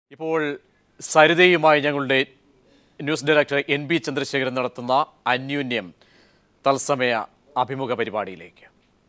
ഇപ്പോൾ സരിതയുമായി ഞങ്ങളുടെ news director N B Chandrasekharan നടത്തുന്ന അന്യോന്യം തത്സമയ അഭിമുഖ പരിപാടിയിലേക്ക്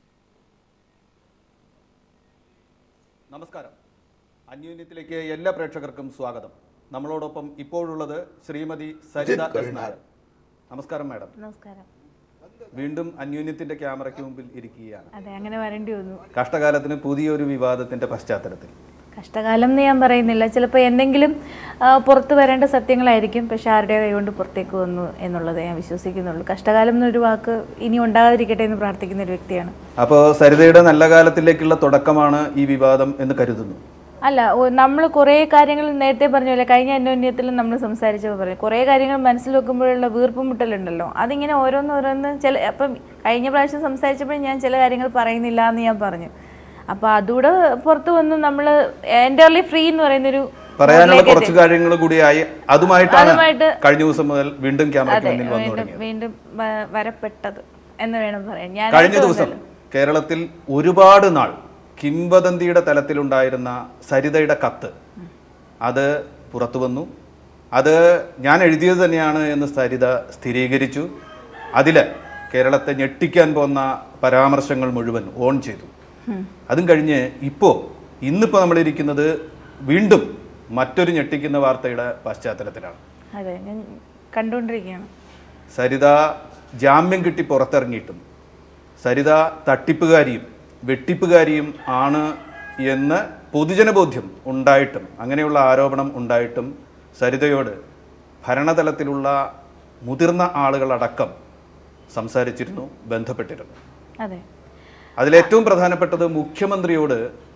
നമസ്കാരം അന്യോന്യത്തിലേക്ക് എല്ലാ പ്രേക്ഷകർക്കും സ്വാഗതം നമ്മളോടൊപ്പം ഇപ്പോഴുള്ളത് ശ്രീമതി സരിത എസ് നായർ നമസ്കാരം മാഡം നമസ്കാരം വീണ്ടും അന്യോന്യത്തിന്റെ ക്യാമറയ്ക്ക് മുമ്പിൽ ഇരിക്കുകയാണ് അതെ അങ്ങനെ വരേണ്ടി വന്നു കഷ്ടകാലത്തിന് പുതിയൊരു വിവാദത്തിന്റെ പശ്ചാത്തലത്തിൽ കഷ്ടകാലം എന്ന് ഞാൻ പറയുന്നില്ല ചിലപ്പോൾ എന്തെങ്കിലും ആ, പുറത്ത് വരേണ്ട സത്യങ്ങളായിരിക്കും പക്ഷെ ആരുടെ കൈകൊണ്ട് പുറത്തേക്ക് വന്നു എന്നുള്ളത് ഞാൻ വിശ്വസിക്കുന്നുള്ളൂ കഷ്ടകാലം എന്നൊരു വാക്ക് ഇനി ഉണ്ടാകാതിരിക്കട്ടെ എന്ന് പ്രാർത്ഥിക്കുന്ന ഒരു വ്യക്തിയാണ് അപ്പോൾ സരിതയുടെ നല്ല കാലത്തിലേക്കുള്ള തുടക്കമാണ് ഈ വിവാദം എന്ന് കരുതുന്നു അല്ല നമ്മൾ കുറേ കാര്യങ്ങൾ നേരത്തെ പറഞ്ഞ പോലെ കഴിഞ്ഞ അന്യോന്യത്തിലും നമ്മൾ സംസാരിച്ചപ്പോൾ പറഞ്ഞു കുറേ കാര്യങ്ങൾ മനസ്സിൽ വെക്കുമ്പോഴുള്ള വീർപ്പുമുട്ടലുണ്ടല്ലോ അതിങ്ങനെ ഓരോന്നോരോന്ന് ചില അപ്പം കഴിഞ്ഞ പ്രാവശ്യം സംസാരിച്ചപ്പോൾ ഞാൻ ചില കാര്യങ്ങൾ പറയുന്നില്ല എന്ന് ഞാൻ പറഞ്ഞു അപ്പോൾ അതുകൂടെ പുറത്ത് വന്ന് നമ്മൾ എൻ്റർലി ഫ്രീ എന്ന് പറയുന്നൊരു പറയാനുള്ള കുറച്ച് കാര്യങ്ങൾ കൂടിയായി അതുമായിട്ടാണ് അതുമായിട്ട് കഴിഞ്ഞ ദിവസം മുതൽ വീണ്ടും ക്യാമറയ്ക്ക് അതെ മുന്നിൽ വന്നു വീണ്ടും തുടങ്ങിയത് വീണ്ടും വ- വരപ്പെട്ടത് എന്ന് വേണം പറയാൻ ഞാൻ കഴിഞ്ഞ ദിവസം കേരളത്തിൽ ഒരുപാട് നാൾ കിംവദന്തിയുടെ തലത്തിലുണ്ടായിരുന്ന സരിതയുടെ കത്ത് അത് പുറത്തു വന്നു അത് ഞാൻ എഴുതിയത് തന്നെയാണ് എന്ന് സരിത സ്ഥിരീകരിച്ചു അതിൽ കേരളത്തെ ഞെട്ടിക്കാൻ പോന്ന പരാമർശങ്ങൾ മുഴുവൻ ഓൺ ചെയ്തു അതും കഴിഞ്ഞ് ഇപ്പോൾ ഇന്നിപ്പോൾ നമ്മളിരിക്കുന്നത് വീണ്ടും മറ്റൊരു ഞെട്ടിക്കുന്ന വാർത്തയുടെ പശ്ചാത്തലത്തിലാണ് അതെ ഞാൻ കണ്ടുകൊണ്ടിരിക്കുകയാണ് സരിത ജാമ്യം കിട്ടി പുറത്തിറങ്ങിയിട്ടും സരിത തട്ടിപ്പുകാരിയും വെട്ടിപ്പുകാരിയും ആണ് എന്ന് പൊതുജനബോധ്യം ഉണ്ടായിട്ടും അങ്ങനെയുള്ള ആരോപണം ഉണ്ടായിട്ടും സരിതയോട് ഭരണതലത്തിലുള്ള മുതിർന്ന ആളുകളടക്കം സംസാരിച്ചിരുന്നു ബന്ധപ്പെട്ടിരുന്നു അതെ അതിലേറ്റവും പ്രധാനപ്പെട്ടത് മുഖ്യമന്ത്രിയോട്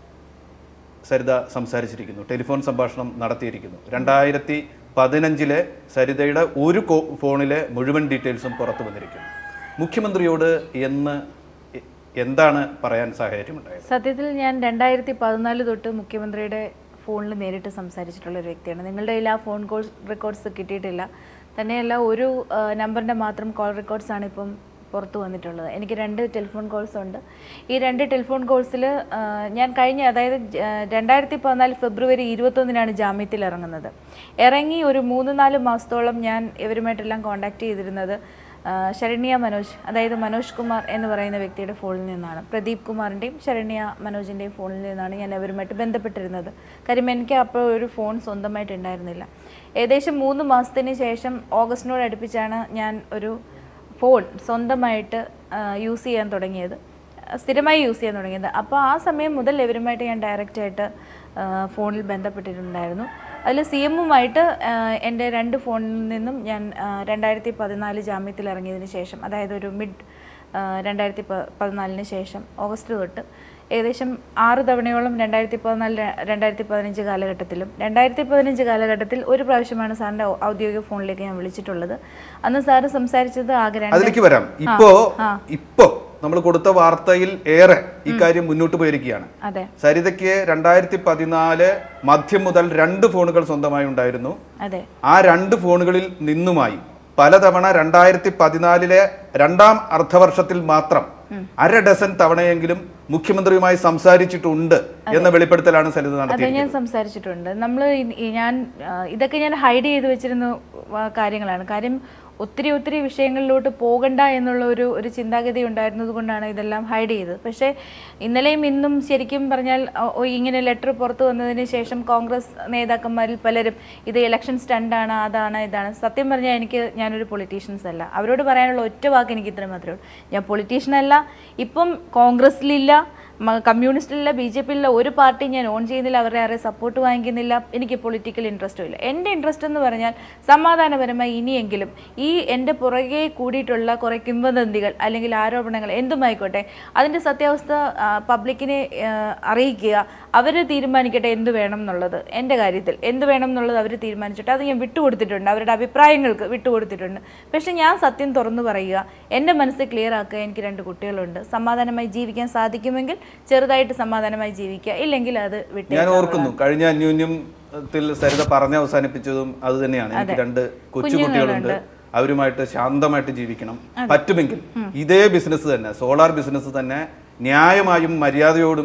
സരിത സംസാരിച്ചിരിക്കുന്നു ടെലിഫോൺ സംഭാഷണം നടത്തിയിരിക്കുന്നു രണ്ടായിരത്തി പതിനഞ്ചിലെ സരിതയുടെ ഒരു കോ- ഫോണിലെ മുഴുവൻ ഡീറ്റെയിൽസും പുറത്തു വന്നിരിക്കുന്നു മുഖ്യമന്ത്രിയോട് എന്ന് എ- എന്താണ് പറയാൻ സാഹചര്യമുണ്ടായത് സത്യത്തിൽ ഞാൻ രണ്ടായിരത്തി പതിനാല് തൊട്ട് മുഖ്യമന്ത്രിയുടെ ഫോണിൽ നേരിട്ട് സംസാരിച്ചിട്ടുള്ള ഒരു വ്യക്തിയാണ് നിങ്ങളുടെ കയ്യിൽ ആ ഫോൺ കോൾ റെക്കോർഡ്സ് കിട്ടിയിട്ടില്ല തന്നെയല്ല ഒരു ആ, നമ്പറിൻ്റെ മാത്രം കോൾ റെക്കോർഡ്സ് ആണ് ഇപ്പം പുറത്തു വന്നിട്ടുള്ളത് എനിക്ക് രണ്ട് ടെലിഫോൺ കോൾസ് ഉണ്ട് ഈ രണ്ട് ടെലിഫോൺ കോൾസിൽ ഞാൻ കഴിഞ്ഞ അതായത് ജ- ആ, രണ്ടായിരത്തി പതിനാല് ഫെബ്രുവരി ഇരുപത്തൊന്നിനാണ് ജാമ്യത്തിൽ ഇറങ്ങുന്നത് ഇറങ്ങി ഒരു മൂന്ന് നാല് മാസത്തോളം ഞാൻ ഇവരുമായിട്ടെല്ലാം കോൺടാക്ട് ചെയ്തിരുന്നത് ആ, ശരണ്യ മനോജ് അതായത് മനോജ് കുമാർ എന്ന് പറയുന്ന വ്യക്തിയുടെ ഫോണിൽ നിന്നാണ് പ്രദീപ് കുമാറിൻ്റെയും ശരണ്യ മനോജിൻ്റെയും ഫോണിൽ നിന്നാണ് ഞാൻ അവരുമായിട്ട് ബന്ധപ്പെട്ടിരുന്നത് കാര്യം എനിക്ക് അപ്പോൾ ഒരു ഫോൺ സ്വന്തമായിട്ട് ഉണ്ടായിരുന്നില്ല ഏകദേശം മൂന്ന് മാസത്തിന് ശേഷം ഓഗസ്റ്റിനോട് അടുപ്പിച്ചാണ് ഞാൻ ഒരു ഫോൺ സ്വന്തമായിട്ട് യൂസ് ചെയ്യാൻ തുടങ്ങിയത് സ്ഥിരമായി യൂസ് ചെയ്യാൻ തുടങ്ങിയത് അപ്പോൾ ആ സമയം മുതൽ ഇവരുമായിട്ട് ഞാൻ ഡയറക്റ്റായിട്ട് ഫോണിൽ ബന്ധപ്പെട്ടിട്ടുണ്ടായിരുന്നു അതിൽ സി എമ്മുമായിട്ട് എൻ്റെ രണ്ട് ഫോണിൽ നിന്നും ഞാൻ ആ, രണ്ടായിരത്തി പതിനാല് ജാമ്യത്തിൽ ഇറങ്ങിയതിന് ശേഷം അതായത് ഒരു മിഡ് രണ്ടായിരത്തി പ പതിനാലിന് ശേഷം ഓഗസ്റ്റ് തൊട്ട് ഏകദേശം ആറ് തവണയോളം രണ്ടായിരത്തി പതിനാല് രണ്ടായിരത്തി പതിനഞ്ച് കാലഘട്ടത്തിലും രണ്ടായിരത്തി പതിനഞ്ച് കാലഘട്ടത്തിൽ ഒരു പ്രാവശ്യമാണ് സാറിൻ്റെ ഔ- ഔദ്യോഗിക ഫോണിലേക്ക് ഞാൻ വിളിച്ചിട്ടുള്ളത് അന്ന് സാറ് സംസാരിച്ചത് ആകെ രണ്ട് അതിലേക്ക് വരാം ഇപ്പോ ഇപ്പോ നമ്മൾ കൊടുത്ത വാർത്തയിൽ ഏറെ ഈ കാര്യം മുന്നോട്ട് പോയിരിക്കുകയാണ് അതെ സരിതയ്ക്ക് രണ്ടായിരത്തി പതിനാല് മധ്യം മുതൽ രണ്ട് ഫോണുകൾ സ്വന്തമായി ഉണ്ടായിരുന്നു അതെ ആ രണ്ട് ഫോണുകളിൽ നിന്നുമായി പലതവണ രണ്ടായിരത്തി പതിനാലിലെ രണ്ടാം അർദ്ധവർഷത്തിൽ മാത്രം അര ഡസൻ തവണയെങ്കിലും മുഖ്യമന്ത്രിയുമായി സംസാരിച്ചിട്ടുണ്ട് എന്ന വെളിപ്പെടുത്തലാണ് സരിത അത് നടത്തിയത് ഞാൻ സംസാരിച്ചിട്ടുണ്ട് നമ്മൾ ഞാൻ ആ, ഇതൊക്കെ ഞാൻ ഹൈഡ് ചെയ്ത് വെച്ചിരുന്ന വ- കാര്യങ്ങളാണ് കാര്യം ഒത്തിരി ഒത്തിരി വിഷയങ്ങളിലോട്ട് പോകണ്ട എന്നുള്ള ഒരു ഒരു ചിന്താഗതി ഉണ്ടായിരുന്നത് കൊണ്ടാണ് ഇതെല്ലാം ഹൈഡ് ചെയ്തത് പക്ഷേ ഇന്നലെയും ഇന്നും ശരിക്കും പറഞ്ഞാൽ ഓ, ഓ, ഇങ്ങനെ ലെറ്റർ പുറത്തു വന്നതിന് ശേഷം കോൺഗ്രസ് നേതാക്കന്മാരിൽ പലരും ഇത് ഇലക്ഷൻ സ്റ്റണ്ടാണ് അതാണ് ഇതാണ് സത്യം പറഞ്ഞാൽ എനിക്ക് ഞാനൊരു പൊളിറ്റീഷ്യൻസ് അല്ല അവരോട് പറയാനുള്ള ഒറ്റ വാക്ക് എനിക്ക് ഇത്ര മാത്രമേ ഉള്ളൂ ഞാൻ പൊളിറ്റീഷ്യൻ അല്ല ഇപ്പം കോൺഗ്രസ്സിലില്ല മ- കമ്മ്യൂണിസ്റ്റിലില്ല ബി ജെ പിയിലുള്ള ഒരു പാർട്ടി ഞാൻ ഓൺ ചെയ്യുന്നില്ല അവരുടെ ആരെ സപ്പോർട്ട് വാങ്ങിക്കുന്നില്ല എനിക്ക് പൊളിറ്റിക്കൽ ഇൻട്രസ്റ്റും ഇല്ല എൻ്റെ ഇൻട്രസ്റ്റ് എന്ന് പറഞ്ഞാൽ സമാധാനപരമായി ഇനിയെങ്കിലും ഈ എൻ്റെ പുറകെ കൂടിയിട്ടുള്ള കുറേ കിംവദന്തികൾ അല്ലെങ്കിൽ ആരോപണങ്ങൾ എന്തുമായിക്കോട്ടെ അതിൻ്റെ സത്യാവസ്ഥ ആ, പബ്ലിക്കിനെ ആ, അറിയിക്കുക അവർ തീരുമാനിക്കട്ടെ എന്ത് വേണം എന്നുള്ളത് എൻ്റെ കാര്യത്തിൽ എന്ത് വേണം എന്നുള്ളത് അവർ തീരുമാനിച്ചിട്ട് അത് ഞാൻ വിട്ടുകൊടുത്തിട്ടുണ്ട് അവരുടെ അഭിപ്രായങ്ങൾക്ക് വിട്ടുകൊടുത്തിട്ടുണ്ട് പക്ഷെ ഞാൻ സത്യം തുറന്നു പറയുക എൻ്റെ മനസ്സ് ക്ലിയർ ആക്കുക എനിക്ക് രണ്ട് കുട്ടികളുണ്ട് സമാധാനമായി ജീവിക്കാൻ സാധിക്കുമെങ്കിൽ ചെറുതായിട്ട് സമാധാനമായി ജീവിക്കുക ഇല്ലെങ്കിൽ അത് വിട്ടേ ഞാൻ ഓർക്കുന്നു കഴിഞ്ഞ അന്യോന്യത്തിൽ സരിത പറഞ്ഞ് അവസാനിപ്പിച്ചതും അത് തന്നെയാണ് എനിക്ക് രണ്ട് കൊച്ചു കുട്ടികളുണ്ട് അവരുമായിട്ട് ശാന്തമായിട്ട് ജീവിക്കണം പറ്റുമെങ്കിൽ ഇതേ ബിസിനസ് തന്നെ സോളാർ ബിസിനസ് തന്നെ ന്യായമായും മര്യാദയോടും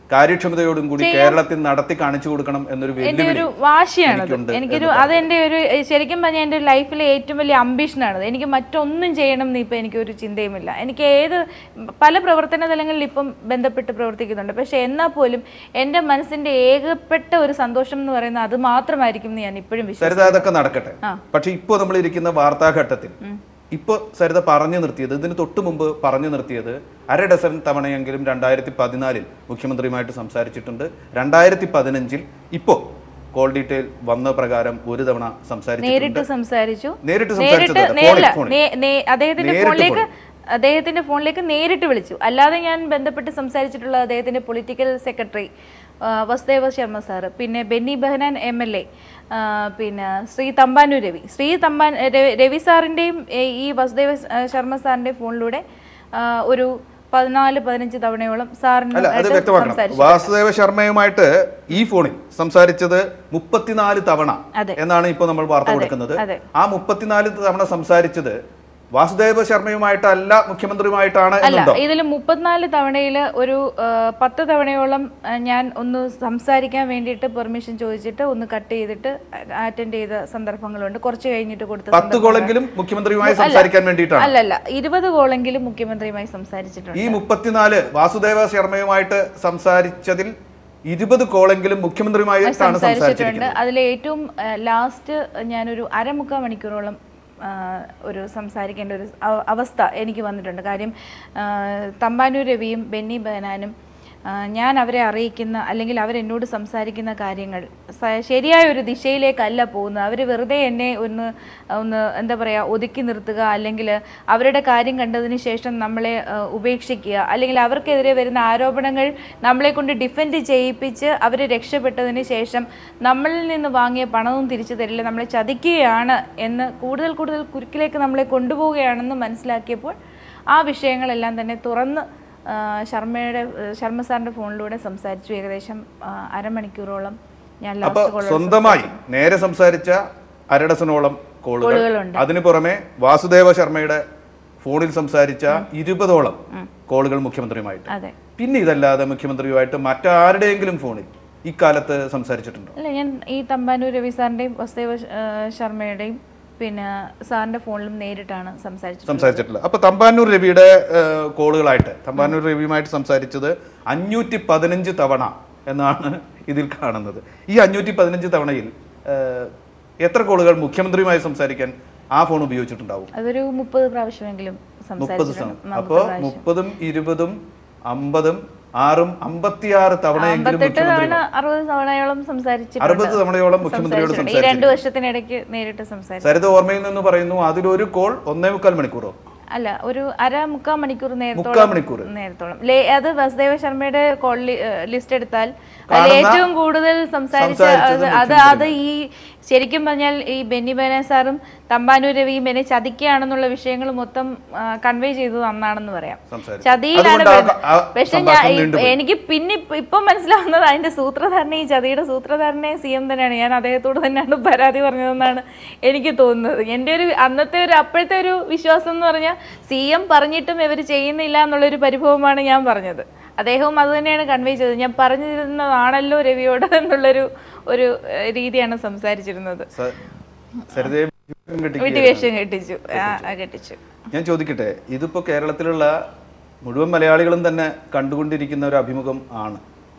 കാര്യക്ഷമതയോടും കൂടി കേരളത്തിൽ നടത്തി കാണിച്ചു കൊടുക്കണം എന്നൊരു എൻ്റെ വെല്ലുവിളി ഒരു വാശിയാണത് എനിക്കുണ്ട് എനിക്കൊരു അതെൻ്റെ ഒരു ശരിക്കും പറഞ്ഞാൽ എൻ്റെ ലൈഫിലെ ഏറ്റവും വലിയ അംബിഷനാണത് എനിക്ക് മറ്റൊന്നും ചെയ്യണം എന്ന് ഇപ്പം എനിക്കൊരു ചിന്തയുമില്ല എനിക്ക് ഏത് പല പ്രവർത്തന തലങ്ങളിൽ ഇപ്പം ബന്ധപ്പെട്ട് പ്രവർത്തിക്കുന്നുണ്ട് പക്ഷെ എന്നാൽ പോലും എൻ്റെ മനസ്സിൻ്റെ ഏകപ്പെട്ട ഒരു സന്തോഷം എന്ന് പറയുന്നത് അത് മാത്രമായിരിക്കും എന്ന് ഞാൻ ഇപ്പോഴും വിശ്വസിക്കുന്നു സരിത അതൊക്കെ നടക്കട്ടെ പക്ഷെ ഇപ്പോൾ നമ്മൾ ഇരിക്കുന്ന വാർത്താഘട്ടത്തിൽ ഇപ്പോൾ സരിത പറഞ്ഞു നിർത്തിയത് ഇതിന് തൊട്ട് മുമ്പ് പറഞ്ഞു നിർത്തിയത് അര ഡസൻ തവണയെങ്കിലും രണ്ടായിരത്തി പതിനാലിൽ മുഖ്യമന്ത്രിയുമായിട്ട് സംസാരിച്ചിട്ടുണ്ട് രണ്ടായിരത്തി പതിനഞ്ചിൽ ഇപ്പോൾ കോൾ ഡീറ്റെയിൽ വന്ന പ്രകാരം ഒരു തവണ സംസാരിച്ചിട്ടുണ്ട് നേരിട്ട് സംസാരിച്ചു നേരിട്ട് നേരിട്ട് സംസാരിച്ചതല്ല, നേരില്ല ഫോണിൽ, നേ- നേ- അദ്ദേഹത്തിന്റെ നേരിട്ട് ഫോണിലേക്ക് അദ്ദേഹത്തിന്റെ ഫോണിലേക്ക് നേരിട്ട് വിളിച്ചു അല്ലാതെ ഞാൻ ബന്ധപ്പെട്ട് സംസാരിച്ചിട്ടുള്ള അദ്ദേഹത്തിന്റെ political secretary Vasudeva Sharma sir പിന്നെ Benny Behanan M L A പിന്നെ ശ്രീ തമ്പാനൂർ രവി ശ്രീ തമ്പാൻ രവി- രവി സാറിൻ്റെയും ഈ വസുദേവ ശർമ്മ സാറിൻ്റെയും ഫോണിലൂടെ ആ, ഒരു പതിനാല് പതിനഞ്ച് തവണയോളം അല്ല അത് സാറിന് വ്യക്തമാക്കണം സംസാരിച്ചു വാസുദേവ ശർമ്മയുമായിട്ട് ഈ ഫോണിൽ സംസാരിച്ചത് മുപ്പത്തിനാല് തവണ അതെ. എന്നാണ് ഇപ്പോൾ നമ്മൾ വാർത്ത കൊടുക്കുന്നത് അതെ. ആ മുപ്പത്തിനാല് തവണ സംസാരിച്ചത് വാസുദേവ ശർമ്മയുമായിട്ടല്ല മുഖ്യമന്ത്രിയുമായിട്ടാണ് അല്ല എന്നുണ്ടോ ഇതിൽ മുപ്പത്തിനാല് തവണയിൽ ഒരു ആ, പത്ത് തവണയോളം ആ, ഞാൻ ഒന്ന് സംസാരിക്കാൻ വേണ്ടിയിട്ട് പെർമിഷൻ ചോദിച്ചിട്ട് ഒന്ന് കട്ട് ചെയ്തിട്ട് അറ്റൻഡ് ചെയ്ത സന്ദർഭങ്ങളുണ്ട് കുറച്ച് കഴിഞ്ഞിട്ട് കൊടുത്ത പത്ത് സന്ദർഭങ്ങൾ- കോളെങ്കിലും മുഖ്യമന്ത്രിയുമായി അല്ല. സംസാരിക്കാൻ വേണ്ടിയിട്ടാണ് അല്ലല്ല ഇരുപത് കോളെങ്കിലും മുഖ്യമന്ത്രിയുമായി സംസാരിച്ചിട്ടുണ്ട് ഈ മുപ്പത്തിനാല് വാസുദേവ ശർമ്മയുമായിട്ട് സംസാരിച്ചതിൽ ഇരുപത് കോളെങ്കിലും മുഖ്യമന്ത്രിയുമായിട്ടാണ് സംസാരിച്ചിട്ടുണ്ട് സംസാരിച്ചിരിക്കുന്നത് അതിൽ ഏറ്റവും ലാസ്റ്റ് ഞാനൊരു അരമുക്കാൽ മണിക്കൂറോളം ആ, ഒരു സംസാരിക്കേണ്ട ഒരു അവ- അവസ്ഥ എനിക്ക് വന്നിട്ടുണ്ട് കാര്യം ആ, തമ്പാനൂർ രവിയും ബെന്നി ബഹനാനും ആ, ഞാൻ അവരെ അറിയിക്കുന്ന അല്ലെങ്കിൽ അവരെന്നോട് സംസാരിക്കുന്ന കാര്യങ്ങൾ സ- ശരിയായ ഒരു ദിശയിലേക്കല്ല പോകുന്നത് അവർ വെറുതെ എന്നെ ഒന്ന് ഒന്ന് എന്താ പറയുക ഒതുക്കി നിർത്തുക അല്ലെങ്കിൽ അവരുടെ കാര്യം കണ്ടതിന് ശേഷം നമ്മളെ ആ, ഉപേക്ഷിക്കുക അല്ലെങ്കിൽ അവർക്കെതിരെ വരുന്ന ആരോപണങ്ങൾ നമ്മളെ കൊണ്ട് ഡിഫെൻഡ് ചെയ്യിപ്പിച്ച് അവർ രക്ഷപ്പെട്ടതിന് ശേഷം നമ്മളിൽ നിന്ന് വാങ്ങിയ പണവും തിരിച്ചു തരില്ല നമ്മളെ ചതിക്കുകയാണ് എന്ന് കൂടുതൽ കൂടുതൽ കുരുക്കിലേക്ക് നമ്മളെ കൊണ്ടുപോവുകയാണെന്ന് മനസ്സിലാക്കിയപ്പോൾ ആ വിഷയങ്ങളെല്ലാം തന്നെ തുറന്ന് ആ, ശർമ്മയുടെ ശർമ്മ സാറിൻ്റെ ഫോണിലൂടെ സംസാരിച്ചു ഏകദേശം ആ, അരമണിക്കൂറോളം ഞാൻ അപ്പൊ ലാസ്റ്റ് കോൾ സ്വന്തമായി നേരെ സംസാരിച്ച അരഡസനോളം കോളുകൾ കോളുകളുണ്ട്. അതിനു പുറമെ വാസുദേവ ശർമ്മയുടെ ഫോണിൽ സംസാരിച്ച ഇരുപതോളം കോളുകൾ മുഖ്യമന്ത്രിയുമായിട്ട് അതെ പിന്നെ ഇതല്ലാതെ മുഖ്യമന്ത്രിയുമായിട്ട് മറ്റാരുടെയെങ്കിലും ഫോണിൽ ഇക്കാലത്ത് സംസാരിച്ചിട്ടുണ്ടോ അല്ല ഞാൻ ഈ തമ്പാനൂർ രവി സാറിൻ്റെയും വസുദേവ ആ, ശർമ്മയുടെയും പിന്നെ സാറിൻ്റെ ഫോണിലും നേരിട്ടാണ് സംസാരിച്ചത് സംസാരിച്ചിട്ടില്ല അപ്പൊ തമ്പാനൂർ രവിയുടെ ഏഹ്, കോളുകളായിട്ട് തമ്പാനൂർ രവിയുമായിട്ട് സംസാരിച്ചത് അഞ്ഞൂറ്റി പതിനഞ്ച് തവണ എന്നാണ് ഇതിൽ കാണുന്നത് ഈ അഞ്ഞൂറ്റി പതിനഞ്ച് തവണയിൽ ഏഹ്, എത്ര കോളുകൾ മുഖ്യമന്ത്രിയുമായി സംസാരിക്കാൻ ആ ഫോൺ ഉപയോഗിച്ചിട്ടുണ്ടാവും അതൊരു മുപ്പത് പ്രാവശ്യമെങ്കിലും മുപ്പത് സംസാരിച്ചിട്ടുണ്ട് സമയം അപ്പോൾ മുപ്പതും ഇരുപതും അമ്പതും ആറും അമ്പത്തിയാറ് തവണയെങ്കിലും അമ്പത്തെട്ട് മുഖ്യമന്ത്രി തവണ അറുപത് തവണയോളം സംസാരിച്ചിട്ടുണ്ട് അറുപത് തവണയോളം മുഖ്യമന്ത്രിയോട് സംസാരിച്ചിട്ടുണ്ട്. ഈ രണ്ട് വർഷത്തിനിടയ്ക്ക് നേരിട്ട് സംസാരിച്ചു സരിത ഓർമ്മയിൽ നിന്ന് പറയുന്നു അതിലൊരു കോൾ ഒന്നേ മുക്കാൽ മണിക്കൂറോ അല്ല ഒരു അര മുക്കാൽ മണിക്കൂർ മുക്കാൽ നേരത്തോളം മണിക്കൂർ നേരത്തോളം ലേ- അത് വസുദേവ ശർമ്മയുടെ കോൾ ലിസ്റ്റ് എടുത്താൽ അതിൽ കാണുന്ന- ഏറ്റവും കൂടുതൽ സംസാരിച്ച സംസാരിച്ചത് അത് അത് അത് ഈ ശരിക്കും പറഞ്ഞാൽ ഈ ബെന്നി ബേന സാറും തമ്പാനൂർ രവിയും എന്നെ ചതിക്കുകയാണെന്നുള്ള വിഷയങ്ങൾ മൊത്തം കൺവേ ചെയ്തത് അന്നാണെന്ന് പറയാം സംസാരിച്ചു. ചതിയിലാണ് അതുകൊണ്ട് ആ- വരുന്നത്. ആ പക്ഷെ ഞാൻ സംഭാഷണം ഈ- നീണ്ടുപോയി. എനിക്ക് പിന്നെ ഇപ്പ- ഇപ്പം മനസ്സിലാവുന്നത് അതിന്റെ സൂത്രധാരനെ ഈ ചതിയുടെ സൂത്രധാരനെ സി എം തന്നെയാണ് ഞാൻ അദ്ദേഹത്തോട് തന്നെയാണ് പരാതി പറഞ്ഞതെന്നാണ് എനിക്ക് തോന്നുന്നത് എൻ്റെ ഒരു അന്നത്തെ ഒരു അപ്പോഴത്തെ ഒരു വിശ്വാസം എന്ന് പറഞ്ഞാൽ സി എം പറഞ്ഞിട്ടും ഇവർ ചെയ്യുന്നില്ല എന്നുള്ളൊരു പരിഭവമാണ് ഞാൻ പറഞ്ഞത് അദ്ദേഹവും അത് തന്നെയാണ് കൺവേ ചെയ്തത് ഞാൻ പറഞ്ഞിരുന്നതാണല്ലോ രവിയോട് എന്നുള്ളൊരു ഒരു ഏഹ്, രീതിയാണ് സംസാരിച്ചിരുന്നത് സ- സരിതയെ വിട്ടുവീഴ്ച കിട്ടിക്കുകയായിരുന്നു. വിട്ടുവീഴ്ച കെട്ടിച്ചു ആ, ആ, കെട്ടിച്ചു ഞാൻ ചോദിക്കട്ടെ ഇതിപ്പോ കേരളത്തിലുള്ള മുഴുവൻ മലയാളികളും തന്നെ കണ്ടുകൊണ്ടിരിക്കുന്ന ഒരു അഭിമുഖം ആണ്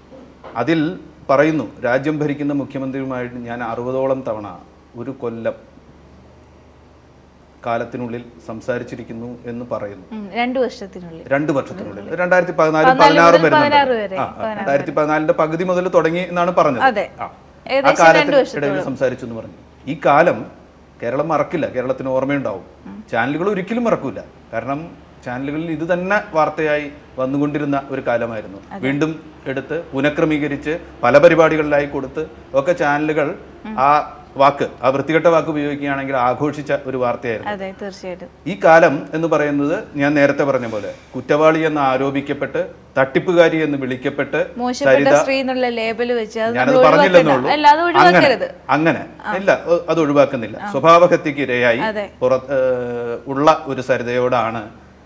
അതിൽ പറയുന്നു രാജ്യം ഭരിക്കുന്ന മുഖ്യമന്ത്രിയുമായിട്ട് ഞാൻ അറുപതോളം തവണ ഒരു കൊല്ലം കാലത്തിനുള്ളിൽ സംസാരിച്ചിരിക്കുന്നു എന്ന് പറയുന്നു ഉം, രണ്ടു വർഷത്തിനുള്ളിൽ രണ്ട് വർഷത്തിനുള്ളിൽ രണ്ടായിരത്തി പതിനാലും പതിനാല് പതിനാറും മുതൽ പതിനാറ് വരുന്നുണ്ട് വരെ. ആ, ആ, രണ്ടായിരത്തി പതിനാലിന്റെ പകുതി മുതൽ തുടങ്ങി എന്നാണ് പറഞ്ഞത് അതെ. ആ. ആ ഏകദേശം രണ്ട് കാലത്തിനിടയിൽ സംസാരിച്ചു എന്ന് പറഞ്ഞു ഈ കാലം കേരളം മറക്കില്ല കേരളത്തിന് ഓർമ്മയുണ്ടാവും ചാനലുകൾ ഒരിക്കലും മറക്കൂല കാരണം ചാനലുകളിൽ ഇത് തന്നെ വാർത്തയായി വന്നുകൊണ്ടിരുന്ന ഒരു കാലമായിരുന്നു വീണ്ടും എടുത്ത് പുനഃക്രമീകരിച്ച് പല പരിപാടികളിലായി കൊടുത്ത് ഒക്കെ ചാനലുകൾ ആ വാക്ക് ആ വൃത്തികെട്ട വാക്ക് ഉപയോഗിക്കുകയാണെങ്കിൽ ആഘോഷിച്ച ഒരു വാർത്തയായിരുന്നു അതെ തീർച്ചയായിട്ടും ഈ കാലം എന്ന് പറയുന്നത് ഞാൻ നേരത്തെ പറഞ്ഞ പോലെ കുറ്റവാളി എന്ന് ആരോപിക്കപ്പെട്ട് തട്ടിപ്പുകാരി എന്ന് വിളിക്കപ്പെട്ട് മോശപ്പെട്ട സ്ത്രീ എന്നുള്ള ലേബൽ വെച്ച് അത് ഞാനത് നമ്മൾ പറഞ്ഞില്ലെന്നേ ഒഴിവാക്കണ്ട. ഉള്ളൂ അല്ല അത് ഒഴിവാക്കരുത് അങ്ങനെ ഇല്ല ഒ- അത് ഒഴിവാക്കുന്നില്ല സ്വഭാവഹത്യക്ക് ഇരയായി അതെ. പുറ ഏഹ് ഉള്ള ഒരു സരിതയോടാണ്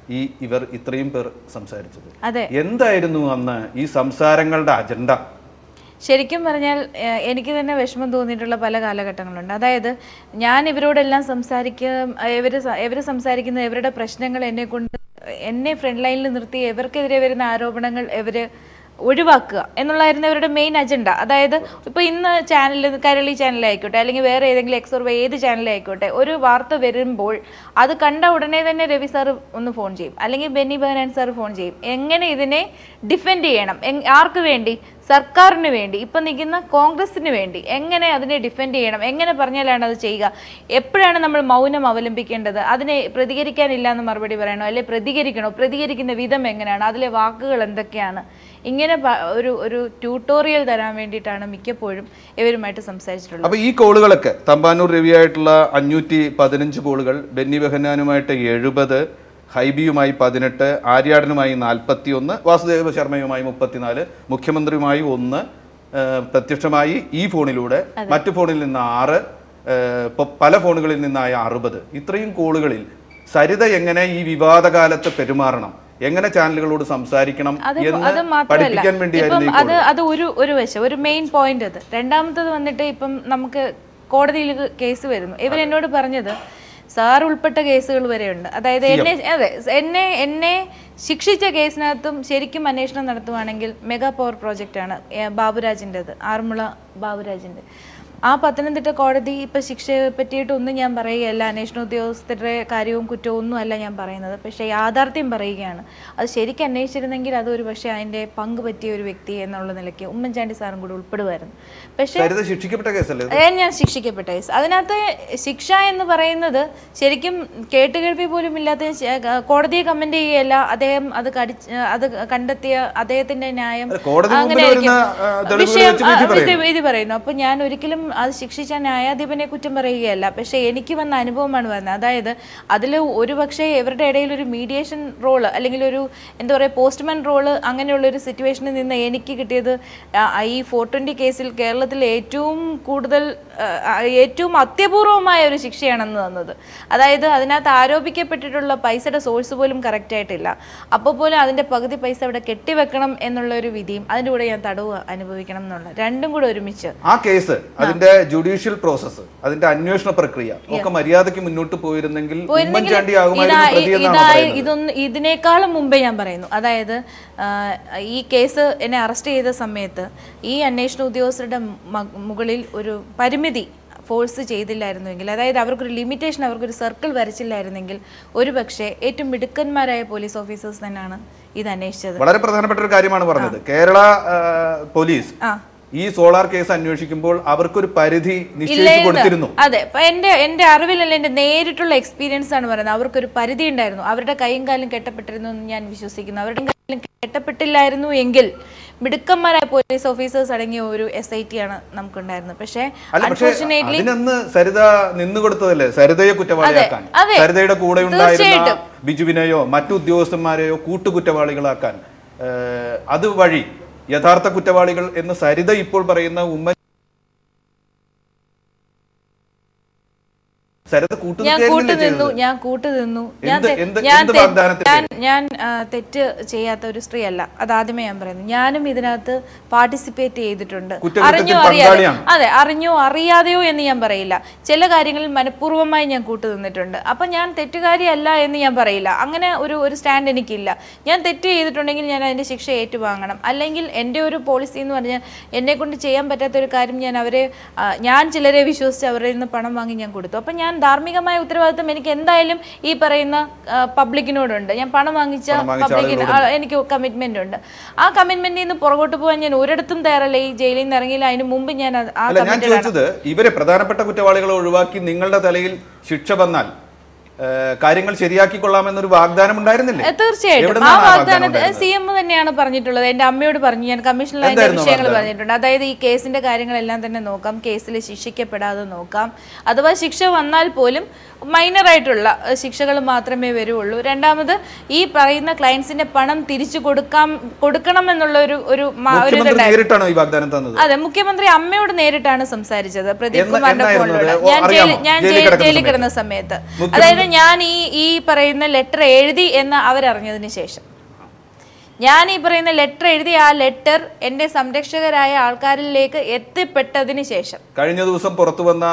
ഈ ഇവർ ഇത്രയും പേർ സംസാരിച്ചത് അതെ എന്തായിരുന്നു അന്ന് ഈ സംസാരങ്ങളുടെ അജണ്ട ശരിക്കും പറഞ്ഞാൽ ഏഹ്, എനിക്ക് തന്നെ വിഷമം തോന്നിയിട്ടുള്ള പല കാലഘട്ടങ്ങളുണ്ട് അതായത് ഞാൻ ഇവരോടെല്ലാം സംസാരിക്കും ഇവർ ഇവർ സംസാരിക്കുന്ന ഇവരുടെ പ്രശ്നങ്ങൾ എന്നെ കൊണ്ട് എന്നെ ഫ്രണ്ട് ലൈനിൽ നിർത്തി ഇവർക്കെതിരെ വരുന്ന ആരോപണങ്ങൾ ഇവർ ഒഴിവാക്കുക എന്നുള്ളതായിരുന്നു ഇവരുടെ മെയിൻ അജണ്ട അതായത് ഇപ്പോൾ ഇന്ന് ചാനൽ കരളി ചാനലായിക്കോട്ടെ അല്ലെങ്കിൽ വേറെ ഏതെങ്കിലും എക്സോർവ ഏത് ചാനലായിക്കോട്ടെ ഒരു വാർത്ത വരുമ്പോൾ അത് കണ്ട ഉടനെ തന്നെ രവി സാർ ഒന്ന് ഫോൺ ചെയ്യും അല്ലെങ്കിൽ ബെന്നി ബഹനാൻ സാർ ഫോൺ ചെയ്യും എങ്ങനെ ഇതിനെ ഡിഫെൻഡ് ചെയ്യണം എങ്- ആർക്ക് വേണ്ടി സർക്കാരിന് വേണ്ടി ഇപ്പം നിൽക്കുന്ന കോൺഗ്രസിന് വേണ്ടി എങ്ങനെ അതിനെ ഡിഫെൻഡ് ചെയ്യണം എങ്ങനെ പറഞ്ഞാലാണ് അത് ചെയ്യുക എപ്പോഴാണ് നമ്മൾ മൗനം അവലംബിക്കേണ്ടത് അതിനെ പ്രതികരിക്കാനില്ല എന്ന് മറുപടി പറയണോ അല്ലെ പ്രതികരിക്കണോ പ്രതികരിക്കുന്ന വിധം എങ്ങനെയാണ് അതിലെ വാക്കുകൾ എന്തൊക്കെയാണ് ഇങ്ങനെ പ- ഒരു ഒരു ട്യൂട്ടോറിയൽ തരാൻ വേണ്ടിയിട്ടാണ് മിക്കപ്പോഴും ഇവരുമായിട്ട് സംസാരിച്ചിട്ടുള്ളത് അപ്പൊ ഈ കോളുകളൊക്കെ തമ്പാനൂർ രവിയായിട്ടുള്ള അഞ്ഞൂറ്റി പതിനഞ്ച് കോളുകൾ ബെന്നി ബെഹനാനുമായിട്ട് എഴുപത് ഹൈബിയുമായി പതിനെട്ട് ആര്യാടനുമായി നാൽപ്പത്തി ഒന്ന് വാസുദേവ ശർമ്മയുമായി മുപ്പത്തിനാല് മുഖ്യമന്ത്രിയുമായി ഒന്ന് ഏഹ് പ്രത്യക്ഷമായി ഈ ഫോണിലൂടെ മറ്റു ഫോണിൽ നിന്ന് ആറ് ഏഹ് ഇപ്പൊ പല ഫോണുകളിൽ നിന്നായ അറുപത് ഇത്രയും കോളുകളിൽ സരിത എങ്ങനെ ഈ വിവാദകാലത്ത് പെരുമാറണം എങ്ങനെ ചാനലുകളോട് സംസാരിക്കണം അത് എന്ന് അത് മാത്രമല്ല പഠിപ്പിക്കാൻ ഇപ്പം വേണ്ടിയായിരുന്നു ഈ അത് അത് ഒരു ഒരു വശം ഒരു മെയിൻ പോയിന്റ് അത് രണ്ടാമത്തത് വന്നിട്ട് ഇപ്പം നമുക്ക് കോടതിയിൽ കേസ് വരുന്നു ഇവർ എന്നോട് പറഞ്ഞത് സാർ ഉൾപ്പെട്ട കേസുകൾ വരെയുണ്ട് അതായത് എന്നെ അതെ എന്നെ എന്നെ ശിക്ഷിച്ച കേസിനകത്തും ശരിക്കും അന്വേഷണം നടത്തുവാണെങ്കിൽ മെഗാ പവർ പ്രോജക്റ്റാണ് ബാബുരാജിൻ്റെത് ആറന്മുള ബാബുരാജിൻ്റെ ആ പത്തനംതിട്ട കോടതി ഇപ്പം ശിക്ഷയെ പറ്റിയിട്ടൊന്നും ഞാൻ പറയുകയല്ല അന്വേഷണ ഉദ്യോഗസ്ഥരുടെ കാര്യവും കുറ്റവും ഒന്നും അല്ല ഞാൻ പറയുന്നത് പക്ഷേ യാഥാർത്ഥ്യം പറയുകയാണ് അത് ശരിക്കും അന്വേഷിച്ചിരുന്നെങ്കിൽ അത് ഒരു പക്ഷേ അതിൻ്റെ പങ്ക് പറ്റിയ ഒരു വ്യക്തി എന്നുള്ള നിലയ്ക്ക് ഉമ്മൻചാണ്ടി സാറും കൂടി ഉൾപ്പെടുമായിരുന്നു പക്ഷേ സരിത ശിക്ഷിക്കപ്പെട്ട കേസല്ലേ ഇത്? ഏ, ഞാൻ ശിക്ഷിക്കപ്പെട്ട കേസ് അതിനകത്ത് ശിക്ഷ എന്ന് പറയുന്നത് ശരിക്കും കേട്ടുകേൾവി പോലും ഇല്ലാത്ത ശ- കോടതിയെ കമന്റ് ചെയ്യുകയല്ല അദ്ദേഹം അത് കടിച്ച് അത് കണ്ടെത്തിയ അദ്ദേഹത്തിന്റെ ന്യായം അല്ല, കോടതി മുമ്പിൽ അങ്ങനെയായിരിക്കും. വരുന്ന, ആ, തെളിവുകൾ വിഷയം വെച്ച് വിധി ആ, പറയുന്നു. വിധി- വിധി പറയുന്നു അപ്പൊ ഞാൻ ഒരിക്കലും അത് ശിക്ഷിച്ച ന്യായാധിപനെ കുറ്റം പറയുകയല്ല പക്ഷെ എനിക്ക് വന്ന അനുഭവമാണ് വന്നത് അതായത് അതിൽ ഒരു പക്ഷേ ഇവരുടെ ഇടയിൽ ഒരു മീഡിയേഷൻ റോള് അല്ലെങ്കിൽ ഒരു എന്താ പറയുക പോസ്റ്റ്മാൻ റോള് അങ്ങനെയുള്ള ഒരു സിറ്റുവേഷനിൽ നിന്ന് എനിക്ക് കിട്ടിയത് ആ, ഈ ഫോർ ട്വൻറ്റി കേസിൽ കേരളത്തിൽ ഏറ്റവും കൂടുതൽ ആ, ഏറ്റവും അത്യപൂർവമായ ഒരു ശിക്ഷയാണെന്ന് തന്നത് അതായത് അതിനകത്ത് ആരോപിക്കപ്പെട്ടിട്ടുള്ള പൈസയുടെ സോഴ്സ് പോലും കറക്റ്റ് ആയിട്ടില്ല അപ്പോൾ പോലും അതിൻ്റെ പകുതി പൈസ അവിടെ കെട്ടിവെക്കണം എന്നുള്ള ഒരു വിധിയും അതിൻ്റെ കൂടെ ഞാൻ തടവ് അനുഭവിക്കണം എന്നുള്ള രണ്ടും കൂടെ ഒരുമിച്ച് ആ കേസ് അതിന്റെ ജുഡീഷ്യൽ പ്രോസസ്സ് അതിന്റെ അന്വേഷണ പ്രക്രിയ ഒക്കെ മര്യാദയ്ക്ക് മുന്നോട്ട് പോയിരുന്നെങ്കിൽ ഉമ്മൻചാണ്ടി ആകുമായിരുന്നു പ്രതി എന്നാണ് ഇതായി പറയുന്നത് ഇതൊന്ന് ഇതിനേക്കാളും മുമ്പേ ഞാൻ പറയുന്നു അതായത് ആ, ഈ കേസ് എന്നെ അറസ്റ്റ് ചെയ്ത സമയത്ത് ഈ അന്വേഷണ ഉദ്യോഗസ്ഥരുടെ മ- മുകളിൽ ഒരു പരിമിതി ഫോഴ്സ് ചെയ്തില്ലായിരുന്നുവെങ്കിൽ അതായത് അവർക്കൊരു ലിമിറ്റേഷൻ അവർക്കൊരു സർക്കിൾ വരച്ചില്ലായിരുന്നെങ്കിൽ ഒരു പക്ഷേ ഏറ്റവും മിടുക്കന്മാരായ പോലീസ് ഓഫീസേഴ്സ് തന്നെയാണ് ഇത് അന്വേഷിച്ചത് വളരെ പ്രധാനപ്പെട്ട ഒരു കാര്യമാണ് പറഞ്ഞത് കേരള ആ, പോലീസ് ആ ഈ സോളാർ കേസ് അന്വേഷിക്കുമ്പോൾ അവർക്കൊരു പരിധി നിശ്ചയിച്ചു ഇല്ലായിരുന്നു. കൊടുത്തിരുന്നു അതെ ഇപ്പൊ എന്റെ എന്റെ അറിവിലല്ല എന്റെ നേരിട്ടുള്ള എക്സ്പീരിയൻസ് ആണ് പറയുന്നത് അവർക്കൊരു പരിധി ഉണ്ടായിരുന്നു അവരുടെ കൈയും കാലും കെട്ടപ്പെട്ടിരുന്നു എന്ന് ഞാൻ വിശ്വസിക്കുന്നു അവരുടെ കാലും കെട്ടപ്പെട്ടില്ലായിരുന്നു എങ്കിൽ മിടുക്കന്മാരായ പോലീസ് ഓഫീസേഴ്സ് അടങ്ങിയ ഒരു എസ് ഐ ടി ആണ് നമുക്കുണ്ടായിരുന്നത് പക്ഷേ അല്ല പക്ഷേ അൺഫോർച്ചുനേറ്റ്ലി അതിനന്ന് സരിത നിന്നു കൊടുത്തതല്ലേ സരിതയെ കുറ്റവാളിയാക്കാൻ അതെ. സരിതയുടെ കൂടെ ഉണ്ടായിരുന്ന തീർച്ചയായിട്ടും. ബിജുവിനെയോ മറ്റു ഉദ്യോഗസ്ഥന്മാരെയോ കൂട്ടുകുറ്റവാളികളാക്കാൻ ഏഹ്, അത് വഴി യഥാർത്ഥ കുറ്റവാളികൾ എന്ന് സരിത ഇപ്പോൾ പറയുന്ന ഉമ്മ സരിത ഞാൻ കൂട്ടുനിൽക്കുകയായിരുന്നില്ലേ കൂട്ടു നിന്നു ചെയ്തത്? ഞാൻ കൂട്ടു നിന്നു ഞാൻ എന്ത്- തെ- എന്ത്- ഞാൻ എന്ത് തെ- വാഗ്ദാനത്തിന്റെ ഞാൻ ഞാൻ ആ, തെറ്റ് ചെയ്യാത്ത ഒരു സ്ത്രീ അല്ല അതാദ്യമേ ഞാൻ പറയുന്നു ഞാനും ഇതിനകത്ത് പാർട്ടിസിപ്പേറ്റ് ചെയ്തിട്ടുണ്ട് കുറ്റകൃത്യത്തിൽ അറിഞ്ഞോ അറിയാതെ പങ്കാളിയാണ്. അതെ അറിഞ്ഞോ അറിയാതെയോ എന്ന് ഞാൻ പറയില്ല ചില കാര്യങ്ങളിൽ മനഃപൂർവ്വമായി ഞാൻ കൂട്ടു നിന്നിട്ടുണ്ട് അപ്പം ഞാൻ തെറ്റുകാരിയല്ല എന്ന് ഞാൻ പറയില്ല അങ്ങനെ ഒരു ഒരു സ്റ്റാൻഡ് എനിക്കില്ല ഞാൻ തെറ്റ് ചെയ്തിട്ടുണ്ടെങ്കിൽ ഞാൻ അതിൻ്റെ ശിക്ഷ ഏറ്റുവാങ്ങണം അല്ലെങ്കിൽ എൻ്റെ ഒരു പോളിസി എന്ന് പറഞ്ഞാൽ എന്നെ കൊണ്ട് ചെയ്യാൻ പറ്റാത്ത ഒരു കാര്യം ഞാൻ അവരെ ആ, ഞാൻ ചിലരെ വിശ്വസിച്ച് അവരിൽ നിന്ന് പണം വാങ്ങി ഞാൻ കൊടുത്തു അപ്പം ഞാൻ ധാർമ്മികമായ ഉത്തരവാദിത്വം എനിക്ക് എന്തായാലും ഈ പറയുന്ന ആ, പബ്ലിക്കിനോടുണ്ട് ഞാൻ പണം വാങ്ങിച്ച പണം വാങ്ങിച്ച പബ്ലിക്കിന് ആ, എനിക്ക് കമ്മിറ്റ്മെന്റ് ഉണ്ട് ആ കമ്മിറ്റ്മെന്റിൽ നിന്ന് പുറകോട്ട് പോകാൻ ഞാൻ ഒരിടത്തും തയ്യാറല്ല ഈ ജയിലിൽ നിന്ന് ഇറങ്ങിയില്ല അതിന് മുമ്പ് ഞാൻ അത് ആ അല്ല ഞാൻ കമ്മിറ്റഡ് ആണ് ചോദിച്ചത് ഇവരെ പ്രധാനപ്പെട്ട കുറ്റവാളികളെ ഒഴിവാക്കി നിങ്ങളുടെ തലയിൽ ശിക്ഷ വന്നാൽ ഏഹ്, കാര്യങ്ങൾ ശരിയാക്കിക്കൊള്ളാമെന്നൊരു വാഗ്ദാനം ഉണ്ടായിരുന്നില്ലേ ഏ, തീർച്ചയായിട്ടും ആ എവിടുന്നാണ് ആ വാഗ്ദാനം വാഗ്ദാനത്തിൽ ഉണ്ടായിരുന്നത്? സി എം തന്നെയാണ് പറഞ്ഞിട്ടുള്ളത് എൻ്റെ അമ്മയോട് പറഞ്ഞു ഞാൻ കമ്മീഷനിൽ അതിന്റെ എന്തായിരുന്നു വിഷയങ്ങൾ വാഗ്ദാനം? പറഞ്ഞിട്ടുണ്ട് അതായത് ഈ കേസിന്റെ കാര്യങ്ങളെല്ലാം തന്നെ നോക്കാം കേസിൽ ശിക്ഷിക്കപ്പെടാതെ നോക്കാം അഥവാ ശിക്ഷ വന്നാൽ പോലും മൈനർ ആയിട്ടുള്ള ശിക്ഷകൾ മാത്രമേ വരുള്ളൂ രണ്ടാമത് ഈ പറയുന്ന ക്ലയൻസിന്റെ പണം തിരിച്ചു കൊടുക്കാം കൊടുക്കണം എന്നുള്ള ഒരു ഒരു മ- ഒരു മുഖ്യമന്ത്രി ഇതുണ്ടായിരുന്നു നേരിട്ടാണോ ഈ വാഗ്ദാനം തന്നത് അതെ മുഖ്യമന്ത്രി അമ്മയോട് നേരിട്ടാണ് സംസാരിച്ചത് പ്രദീപ് എന്ന് കുമാറിന്റെ എന്നായിരുന്നു ഫോണിലൂടെ അത്? ഓ, ഞാൻ അറിയാമോ? ജയിലിൽ ഞാൻ ജയിലിൽ ജയിൽ- കിടക്കുന്ന ജയിലിൽ സമയത്ത്. കിടന്ന സമയത്ത് മുഖ്യമന്ത്രി അതായത് എന്നുവെച്ചാൽ ഞാൻ ഈ ഈ പറയുന്ന ലെറ്റർ എഴുതി എന്ന് അവരറിഞ്ഞതിന് ശേഷം ഞാൻ ഈ പറയുന്ന ലെറ്റർ എഴുതി ആ ലെറ്റർ എൻ്റെ സംരക്ഷകരായ ആൾക്കാരിലേക്ക് എത്തിപ്പെട്ടതിന് ശേഷം കഴിഞ്ഞ ദിവസം പുറത്തു വന്ന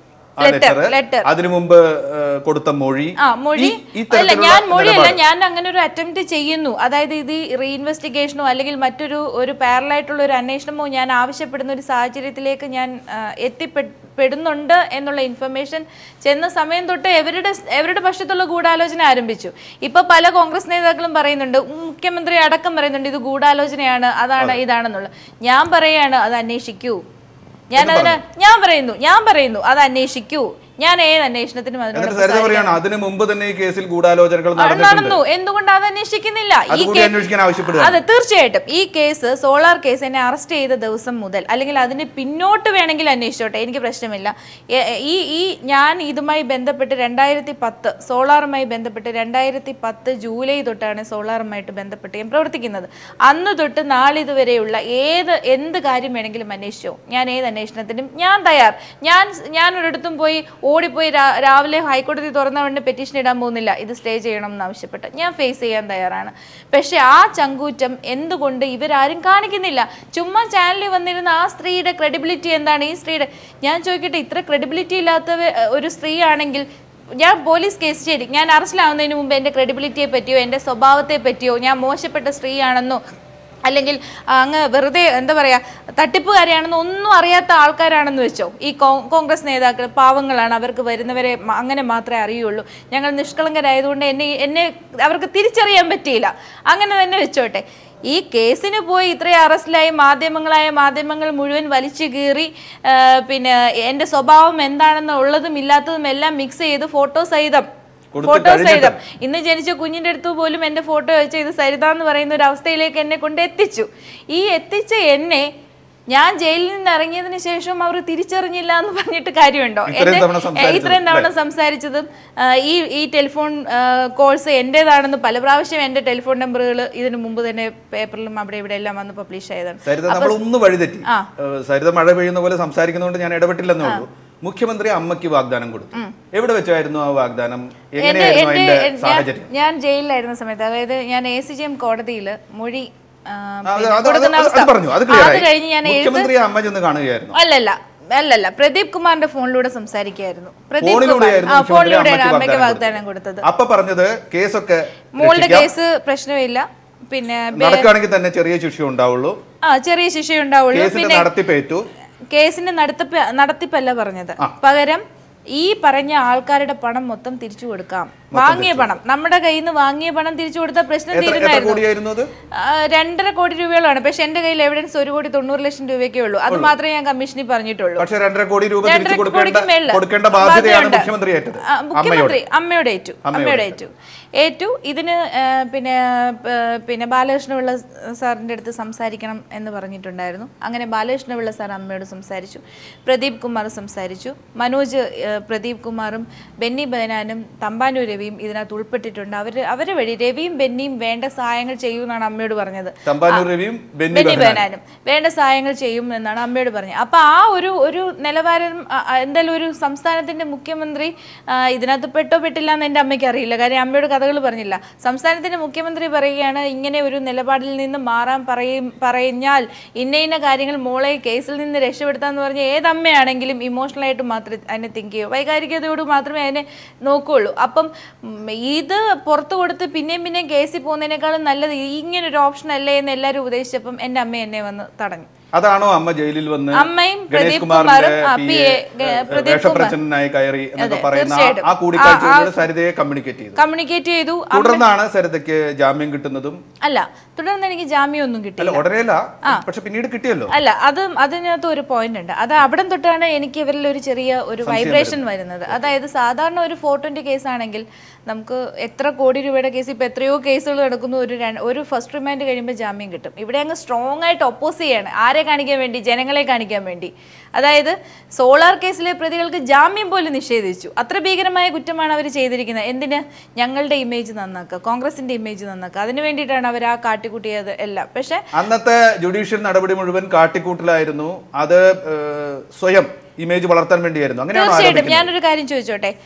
ആ Letter, ലെറ്റർ letter. അതിനു മുമ്പ് ഏഹ്, കൊടുത്ത മൊഴി ആ മൊഴി ഈ- ഈ അല്ല തരത്തിലുള്ള ഞാൻ മൊഴിയല്ല നിലപാട്. ഞാൻ അങ്ങനെ ഒരു അറ്റംപ്റ്റ് ചെയ്യുന്നു അതായത് ഇത് റീഇൻവെസ്റ്റിഗേഷനോ അല്ലെങ്കിൽ മറ്റൊരു ഒരു പാരലായിട്ടുള്ള ഒരു അന്വേഷണമോ ഞാൻ ആവശ്യപ്പെടുന്ന ഒരു സാഹചര്യത്തിലേക്ക് ഞാൻ ആ, എത്തിപ്പെടുന്നുണ്ട് എന്നുള്ള ഇൻഫർമേഷൻ ചെന്ന സമയം തൊട്ട് എവരുടെ എവരുടെ പക്ഷത്തുള്ള ഗൂഢാലോചന ആരംഭിച്ചു ഇപ്പൊ പല കോൺഗ്രസ് നേതാക്കളും പറയുന്നുണ്ട് മുഖ്യമന്ത്രി അടക്കം പറയുന്നുണ്ട് ഇത് ഗൂഢാലോചനയാണ് അതാണ് ഇതാണെന്നുള്ളത് ഞാൻ പറയാണ് അത് അന്വേഷിക്കൂ ഞാൻ അതിന് ഞാൻ പറയുന്നു ഞാൻ പറയുന്നു അത് അന്വേഷിക്കൂ ഞാൻ ഏത് അന്വേഷണത്തിനും അതിനോട് എന്നിട്ട് സരിത പറയാണ് അതിനു മുമ്പ് തന്നെ ഈ കേസിൽ ഗൂഢാലോചനകൾ അത് നടന്നിട്ടുണ്ട് നടന്നു എന്തുകൊണ്ട് അത് അന്വേഷിക്കുന്നില്ല ഈ അതുകൂടി കേ- അന്വേഷിക്കാൻ ആവശ്യപ്പെടുക അതെ തീർച്ചയായിട്ടും ഈ കേസ് സോളാർ കേസ് എന്നെ അറസ്റ്റ് ചെയ്ത ദിവസം മുതൽ അല്ലെങ്കിൽ അതിന് പിന്നോട്ട് വേണമെങ്കിൽ അന്വേഷിച്ചോട്ടെ എനിക്ക് പ്രശ്നമില്ല എ- ഈ ഈ ഞാൻ ഇതുമായി ബന്ധപ്പെട്ട് രണ്ടായിരത്തി പത്ത് സോളാറുമായി ബന്ധപ്പെട്ട് രണ്ടായിരത്തി പത്ത് ജൂലൈ തൊട്ടാണ് സോളാറുമായിട്ട് ബന്ധപ്പെട്ട് ഞാൻ പ്രവർത്തിക്കുന്നത് അന്ന് തൊട്ട് നാളിതുവരെയുള്ള ഏത് എന്ത് കാര്യം വേണമെങ്കിലും അന്വേഷിച്ചോ ഞാൻ ഏത് അന്വേഷണത്തിനും ഞാൻ തയ്യാർ ഞാൻ ഞാൻ ഒരിടത്തും പോയി ഓടിപ്പോയി രാ- രാവിലെ ഹൈക്കോടതി തുറന്ന ഉടനെ പെറ്റീഷൻ ഇടാൻ പോകുന്നില്ല ഇത് സ്റ്റേ ചെയ്യണം എന്ന് ആവശ്യപ്പെട്ട് ഞാൻ ഫേസ് ചെയ്യാൻ തയ്യാറാണ് പക്ഷെ ആ ചങ്കൂറ്റം എന്തുകൊണ്ട് ഇവരാരും കാണിക്കുന്നില്ല ചുമ്മാ ചാനലിൽ വന്നിരുന്ന ആ സ്ത്രീയുടെ ക്രെഡിബിലിറ്റി എന്താണ് ഈ സ്ത്രീയുടെ ഞാൻ ചോദിക്കട്ടെ ഇത്ര ക്രെഡിബിലിറ്റി ഇല്ലാത്ത ഒരു സ്ത്രീ ആണെങ്കിൽ ഞാൻ പോലീസ് കേസ് ശരി ഞാൻ അറസ്റ്റിലാവുന്നതിന് മുമ്പ് എൻ്റെ ക്രെഡിബിലിറ്റിയെ പറ്റിയോ എൻ്റെ സ്വഭാവത്തെ പറ്റിയോ ഞാൻ മോശപ്പെട്ട സ്ത്രീയാണെന്നോ അല്ലെങ്കിൽ അങ്ങ് വെറുതെ എന്താ പറയുക തട്ടിപ്പുകാരിയാണെന്ന് ഒന്നും അറിയാത്ത ആൾക്കാരാണെന്ന് വെച്ചോ ഈ കോ- കോൺഗ്രസ് നേതാക്കൾ പാവങ്ങളാണ് അവർക്ക് വരുന്നവരെ മ- അങ്ങനെ മാത്രമേ അറിയുള്ളൂ ഞങ്ങൾ നിഷ്കളങ്കരായതുകൊണ്ട് എന്നെ എന്നെ അവർക്ക് തിരിച്ചറിയാൻ പറ്റിയില്ല അങ്ങനെ തന്നെ വെച്ചോട്ടെ ഈ കേസിന് പോയി ഇത്രയും അറസ്റ്റിലായി മാധ്യമങ്ങളായ മാധ്യമങ്ങൾ മുഴുവൻ വലിച്ചു കീറി ആ, പിന്നെ എൻ്റെ സ്വഭാവം എന്താണെന്ന് ഉള്ളതും ഇല്ലാത്തതും എല്ലാം മിക്സ് ചെയ്ത് ഫോട്ടോ സഹിതം കൊടുത്ത് ഫോട്ടോ കഴിഞ്ഞിട്ട് സഹിതം ഇന്ന് ജനിച്ച കുഞ്ഞിന്റെ അടുത്ത് പോലും എന്റെ ഫോട്ടോ വെച്ച് ഇത് സരിത എന്ന് പറയുന്ന ഒരു അവസ്ഥയിലേക്ക് എന്നെ കൊണ്ട് എത്തിച്ചു ഈ എത്തിച്ച എന്നെ ഞാൻ ജയിലിൽ നിന്ന് ഇറങ്ങിയതിന് ശേഷം അവർ തിരിച്ചറിഞ്ഞില്ല എന്ന് പറഞ്ഞിട്ട് കാര്യമുണ്ടോ ഇത്രയും എന്നെ- തവണ സംസാരിച്ചത്, ഇത്രയും തവണ സംസാരിച്ചതും ആ, ഈ ഈ ടെലിഫോൺ കോൾസ് എന്റേതാണെന്ന് പല പ്രാവശ്യം എന്റെ ടെലിഫോൺ നമ്പറുകൾ ഇതിനു മുമ്പ് തന്നെ പേപ്പറിലും അവിടെ ഇവിടെ എല്ലാം വന്ന് പബ്ലിഷ് ആയതാണ് സരിത നമ്മൾ ഒന്ന് വഴിതെറ്റി ആ. ഏഹ് സരിത മഴ പെയ്യുന്ന പോലെ സംസാരിക്കുന്നതുകൊണ്ട് ഞാൻ ഇടപെട്ടില്ലെന്നേ ഉള്ളൂ മുഖ്യമന്ത്രി അമ്മയ്ക്ക് വാഗ്ദാനം കൊടുത്തു എവിടെ വെച്ചായിരുന്നു ആ വാഗ്ദാനം എന്റെ എങ്ങനെയായിരുന്നു എന്റെ അതിന്റെ ഞാൻ- സാഹചര്യം ഞാൻ ജയിലിലായിരുന്ന സമയത്ത് അതായത് ഞാൻ എ സി ജി എം കോടതിയിൽ മൊഴി ആ, അത് പിന്നെ അത് അത് കൊടുക്കുന്ന അത് അവസ്ഥ. പറഞ്ഞു അത് അത് ക്ലിയർ കഴിഞ്ഞ് ഞാൻ എഴുത്ത് മുഖ്യമന്ത്രി അമ്മ ചെന്ന് കാണുകയായിരുന്നു അല്ലല്ല അല്ലല്ല പ്രദീപ് കുമാറിന്റെ ഫോണിലൂടെ സംസാരിക്കുകയായിരുന്നു പ്രദീപ് കുമാർ ഫോണിലൂടെയായിരുന്നു ആ മുഖ്യമന്ത്രി ഫോണിലൂടെയാണ് അമ്മയ്ക്ക് അമ്മയ്ക്ക് വാഗ്ദാനം വാഗ്ദാനം കൊടുത്തത് അപ്പൊ പറഞ്ഞത് കേസൊക്കെ മോളുടെ രക്ഷിക്കാം. കേസ് പ്രശ്നമില്ല പിന്നെ ബേ- നടക്കുകയാണെങ്കിൽ തന്നെ ചെറിയ ശിക്ഷ ഉണ്ടാവുള്ളൂ ആ ചെറിയ ശിക്ഷയുണ്ടാവുള്ളൂ കേസിന്റെ പിന്നെ നടത്തിപ്പേറ്റു കേസിന്റെ നടത്തിപ്പ് നടത്തിപ്പല്ല പറഞ്ഞത് പകരം ഈ പറഞ്ഞ ആൾക്കാരുടെ പണം മൊത്തം തിരിച്ചു കൊടുക്കാം വാങ്ങിയ പണം നമ്മുടെ കയ്യിൽ നിന്ന് വാങ്ങിയ പണം തിരിച്ചു കൊടുത്ത പ്രശ്നം എത്ര എത്ര തീരുന്നായിരുന്നു കോടിയായിരുന്നു അത് ആ, രണ്ടര കോടി രൂപയോളാണ് പക്ഷെ എന്റെ കയ്യിൽ എവിഡൻസ് ഒരു കോടി തൊണ്ണൂറ് ലക്ഷം രൂപയ്ക്കേ ഉള്ളൂ അത് മാത്രമേ ഞാൻ കമ്മീഷനിൽ പറഞ്ഞിട്ടുള്ളൂ പക്ഷെ രണ്ടര കോടി രൂപ രണ്ടര തിരിച്ചു കൊടുക്കേണ്ട കോടിക്ക് മേളില് കൊടുക്കേണ്ട ബാധ്യതയാണ് ബാധ്യതയുണ്ട്. മുഖ്യമന്ത്രി ഏറ്റത് ആ, അമ്മയോട് മുഖ്യമന്ത്രി അമ്മയോട് ഏറ്റു അമ്മയോട് അമ്മയോട് ഏറ്റു ഏറ്റു ഇതിന് ആ, പിന്നെ ആ, പിന്നെ ബാലകൃഷ്ണപിള്ള സാറിൻ്റെ അടുത്ത് സംസാരിക്കണം എന്ന് പറഞ്ഞിട്ടുണ്ടായിരുന്നു അങ്ങനെ ബാലകൃഷ്ണപിള്ള സാർ അമ്മയോട് സംസാരിച്ചു പ്രദീപ് കുമാർ സംസാരിച്ചു മനോജ് ആ, പ്രദീപ് കുമാറും ബെന്നി ബനാനും തമ്പാനൂർ രവിയും ഇതിനകത്ത് ഉൾപ്പെട്ടിട്ടുണ്ട് അവർ അവരെ വഴി രവിയും ബെന്നിയും വേണ്ട സഹായങ്ങൾ ചെയ്യുമെന്നാണ് അമ്മയോട് പറഞ്ഞത് തമ്പാനൂർ രവിയും ബെന്നി ബെന്നി ബെഹനാനും. ബെഹനാനും വേണ്ട സഹായങ്ങൾ ചെയ്യും എന്നാണ് അമ്മയോട് പറഞ്ഞത് അപ്പൊ ആ ഒരു ഒരു നിലവാരം ആ, ആ, എന്തായാലും ഒരു സംസ്ഥാനത്തിന്റെ മുഖ്യമന്ത്രി ആ, ഇതിനകത്ത് പെട്ടോ പെട്ടില്ല എന്ന് എൻ്റെ അമ്മയ്ക്ക് അറിയില്ല കാര്യം അമ്മയോട് കഥകൾ പറഞ്ഞില്ല സംസ്ഥാനത്തിന്റെ മുഖ്യമന്ത്രി പറയുകയാണ് ഇങ്ങനെ ഒരു നിലപാടിൽ നിന്ന് മാറാൻ പറയും പറഞ്ഞാൽ ഇന്ന ഇന്ന കാര്യങ്ങൾ മോളെ കേസിൽ നിന്ന് രക്ഷപ്പെടുത്താന്ന് പറഞ്ഞ ഏതമ്മയാണെങ്കിലും ഇമോഷണൽ ആയിട്ട് മാത്രമേ അതിനെ തിങ്ക് ചെയ്യൂ വൈകാരികതയോട് മാത്രമേ അതിനെ നോക്കുകയുള്ളൂ അപ്പം ഉം, ഇത് പുറത്തു കൊടുത്ത് പിന്നെയും പിന്നെയും കേസിൽ പോകുന്നതിനേക്കാളും നല്ലത് ഇങ്ങനെ ഒരു ഓപ്ഷൻ അല്ലേ എന്ന് എല്ലാവരും ഉപദേശിച്ചപ്പം എൻ്റെ അമ്മ എന്നെ വന്ന് തടഞ്ഞു അതാണോ അമ്മ ജയിലിൽ വന്ന് അമ്മയും ഗണേഷ് പ്രദീപ് കുമാറിന്റെ കുമാറും, ആ, പി പി എ, എ, ഗ- ഏ, പ്രദീപ് വേഷപ്രച്ഛന്നനായി കയറി എന്നൊക്കെ അതെ, പറയുന്ന ആ- തീർച്ചയായിട്ടും. ആ കൂടിക്കാഴ്ചയിലൂടെ ആ- സരിതയെ കമ്മ്യൂണിക്കേറ്റ് ചെയ്തു കമ്മ്യൂണിക്കേറ്റ് ചെയ്തു തുടർന്നാണ് സരിതയ്ക്ക് ജാമ്യം കിട്ടുന്നതും അല്ല തുടർന്ന് എനിക്ക് ജാമ്യം ഒന്നും അല്ല കിട്ടിയില്ല ഉടനെയല്ല പക്ഷെ പിന്നീട് കിട്ടിയല്ലോ അല്ല അത് അതിനകത്ത് ഒരു പോയിന്റ് ഉണ്ട് അത് അവിടെ തൊട്ടാണ് എനിക്ക് ഇവരിൽ ഒരു ചെറിയ ഒരു വൈബ്രേഷൻ വരുന്നത് അതായത് സാധാരണ ഒരു ഫോട്ടോന്റെ കേസ് ആണെങ്കിൽ നമുക്ക് എത്ര കോടി രൂപയുടെ കേസ് ഇപ്പൊ എത്രയോ കേസുകൾ നടക്കുന്നു ഒരു ര- ഒരു ഫസ്റ്റ് റിമാൻഡ് കഴിയുമ്പോൾ ജാമ്യം കിട്ടും ഇവിടെ അങ്ങ് സ്ട്രോങ് ആയിട്ട് ഒപ്പോസ് ചെയ്യാണ് ആരെ കാണിക്കാൻ വേണ്ടി ജനങ്ങളെ കാണിക്കാൻ വേണ്ടി അതായത് സോളാർ കേസിലെ പ്രതികൾക്ക് ജാമ്യം പോലും നിഷേധിച്ചു അത്ര ഭീകരമായ കുറ്റമാണ് അവർ ചെയ്തിരിക്കുന്നത് എന്തിന് ഞങ്ങളുടെ ഇമേജ് നന്നാക്കുക കോൺഗ്രസിന്റെ ഇമേജ് നന്നാക്കുക അതിന് വേണ്ടിയിട്ടാണ് അവർ ആ കാട്ടിക്കൂട്ടിയത് എല്ലാം പക്ഷേ അന്നത്തെ ജുഡീഷ്യൽ നടപടി മുഴുവൻ കാട്ടിക്കൂട്ടലായിരുന്നു അത് ഏ, സ്വയം ഇമേജ് വളർത്താൻ വേണ്ടിയായിരുന്നു അങ്ങനെയാണോ തീർച്ചയായിട്ടും ആരോപിക്കുന്നത് ഞാനൊരു കാര്യം ചോദിച്ചോട്ടെ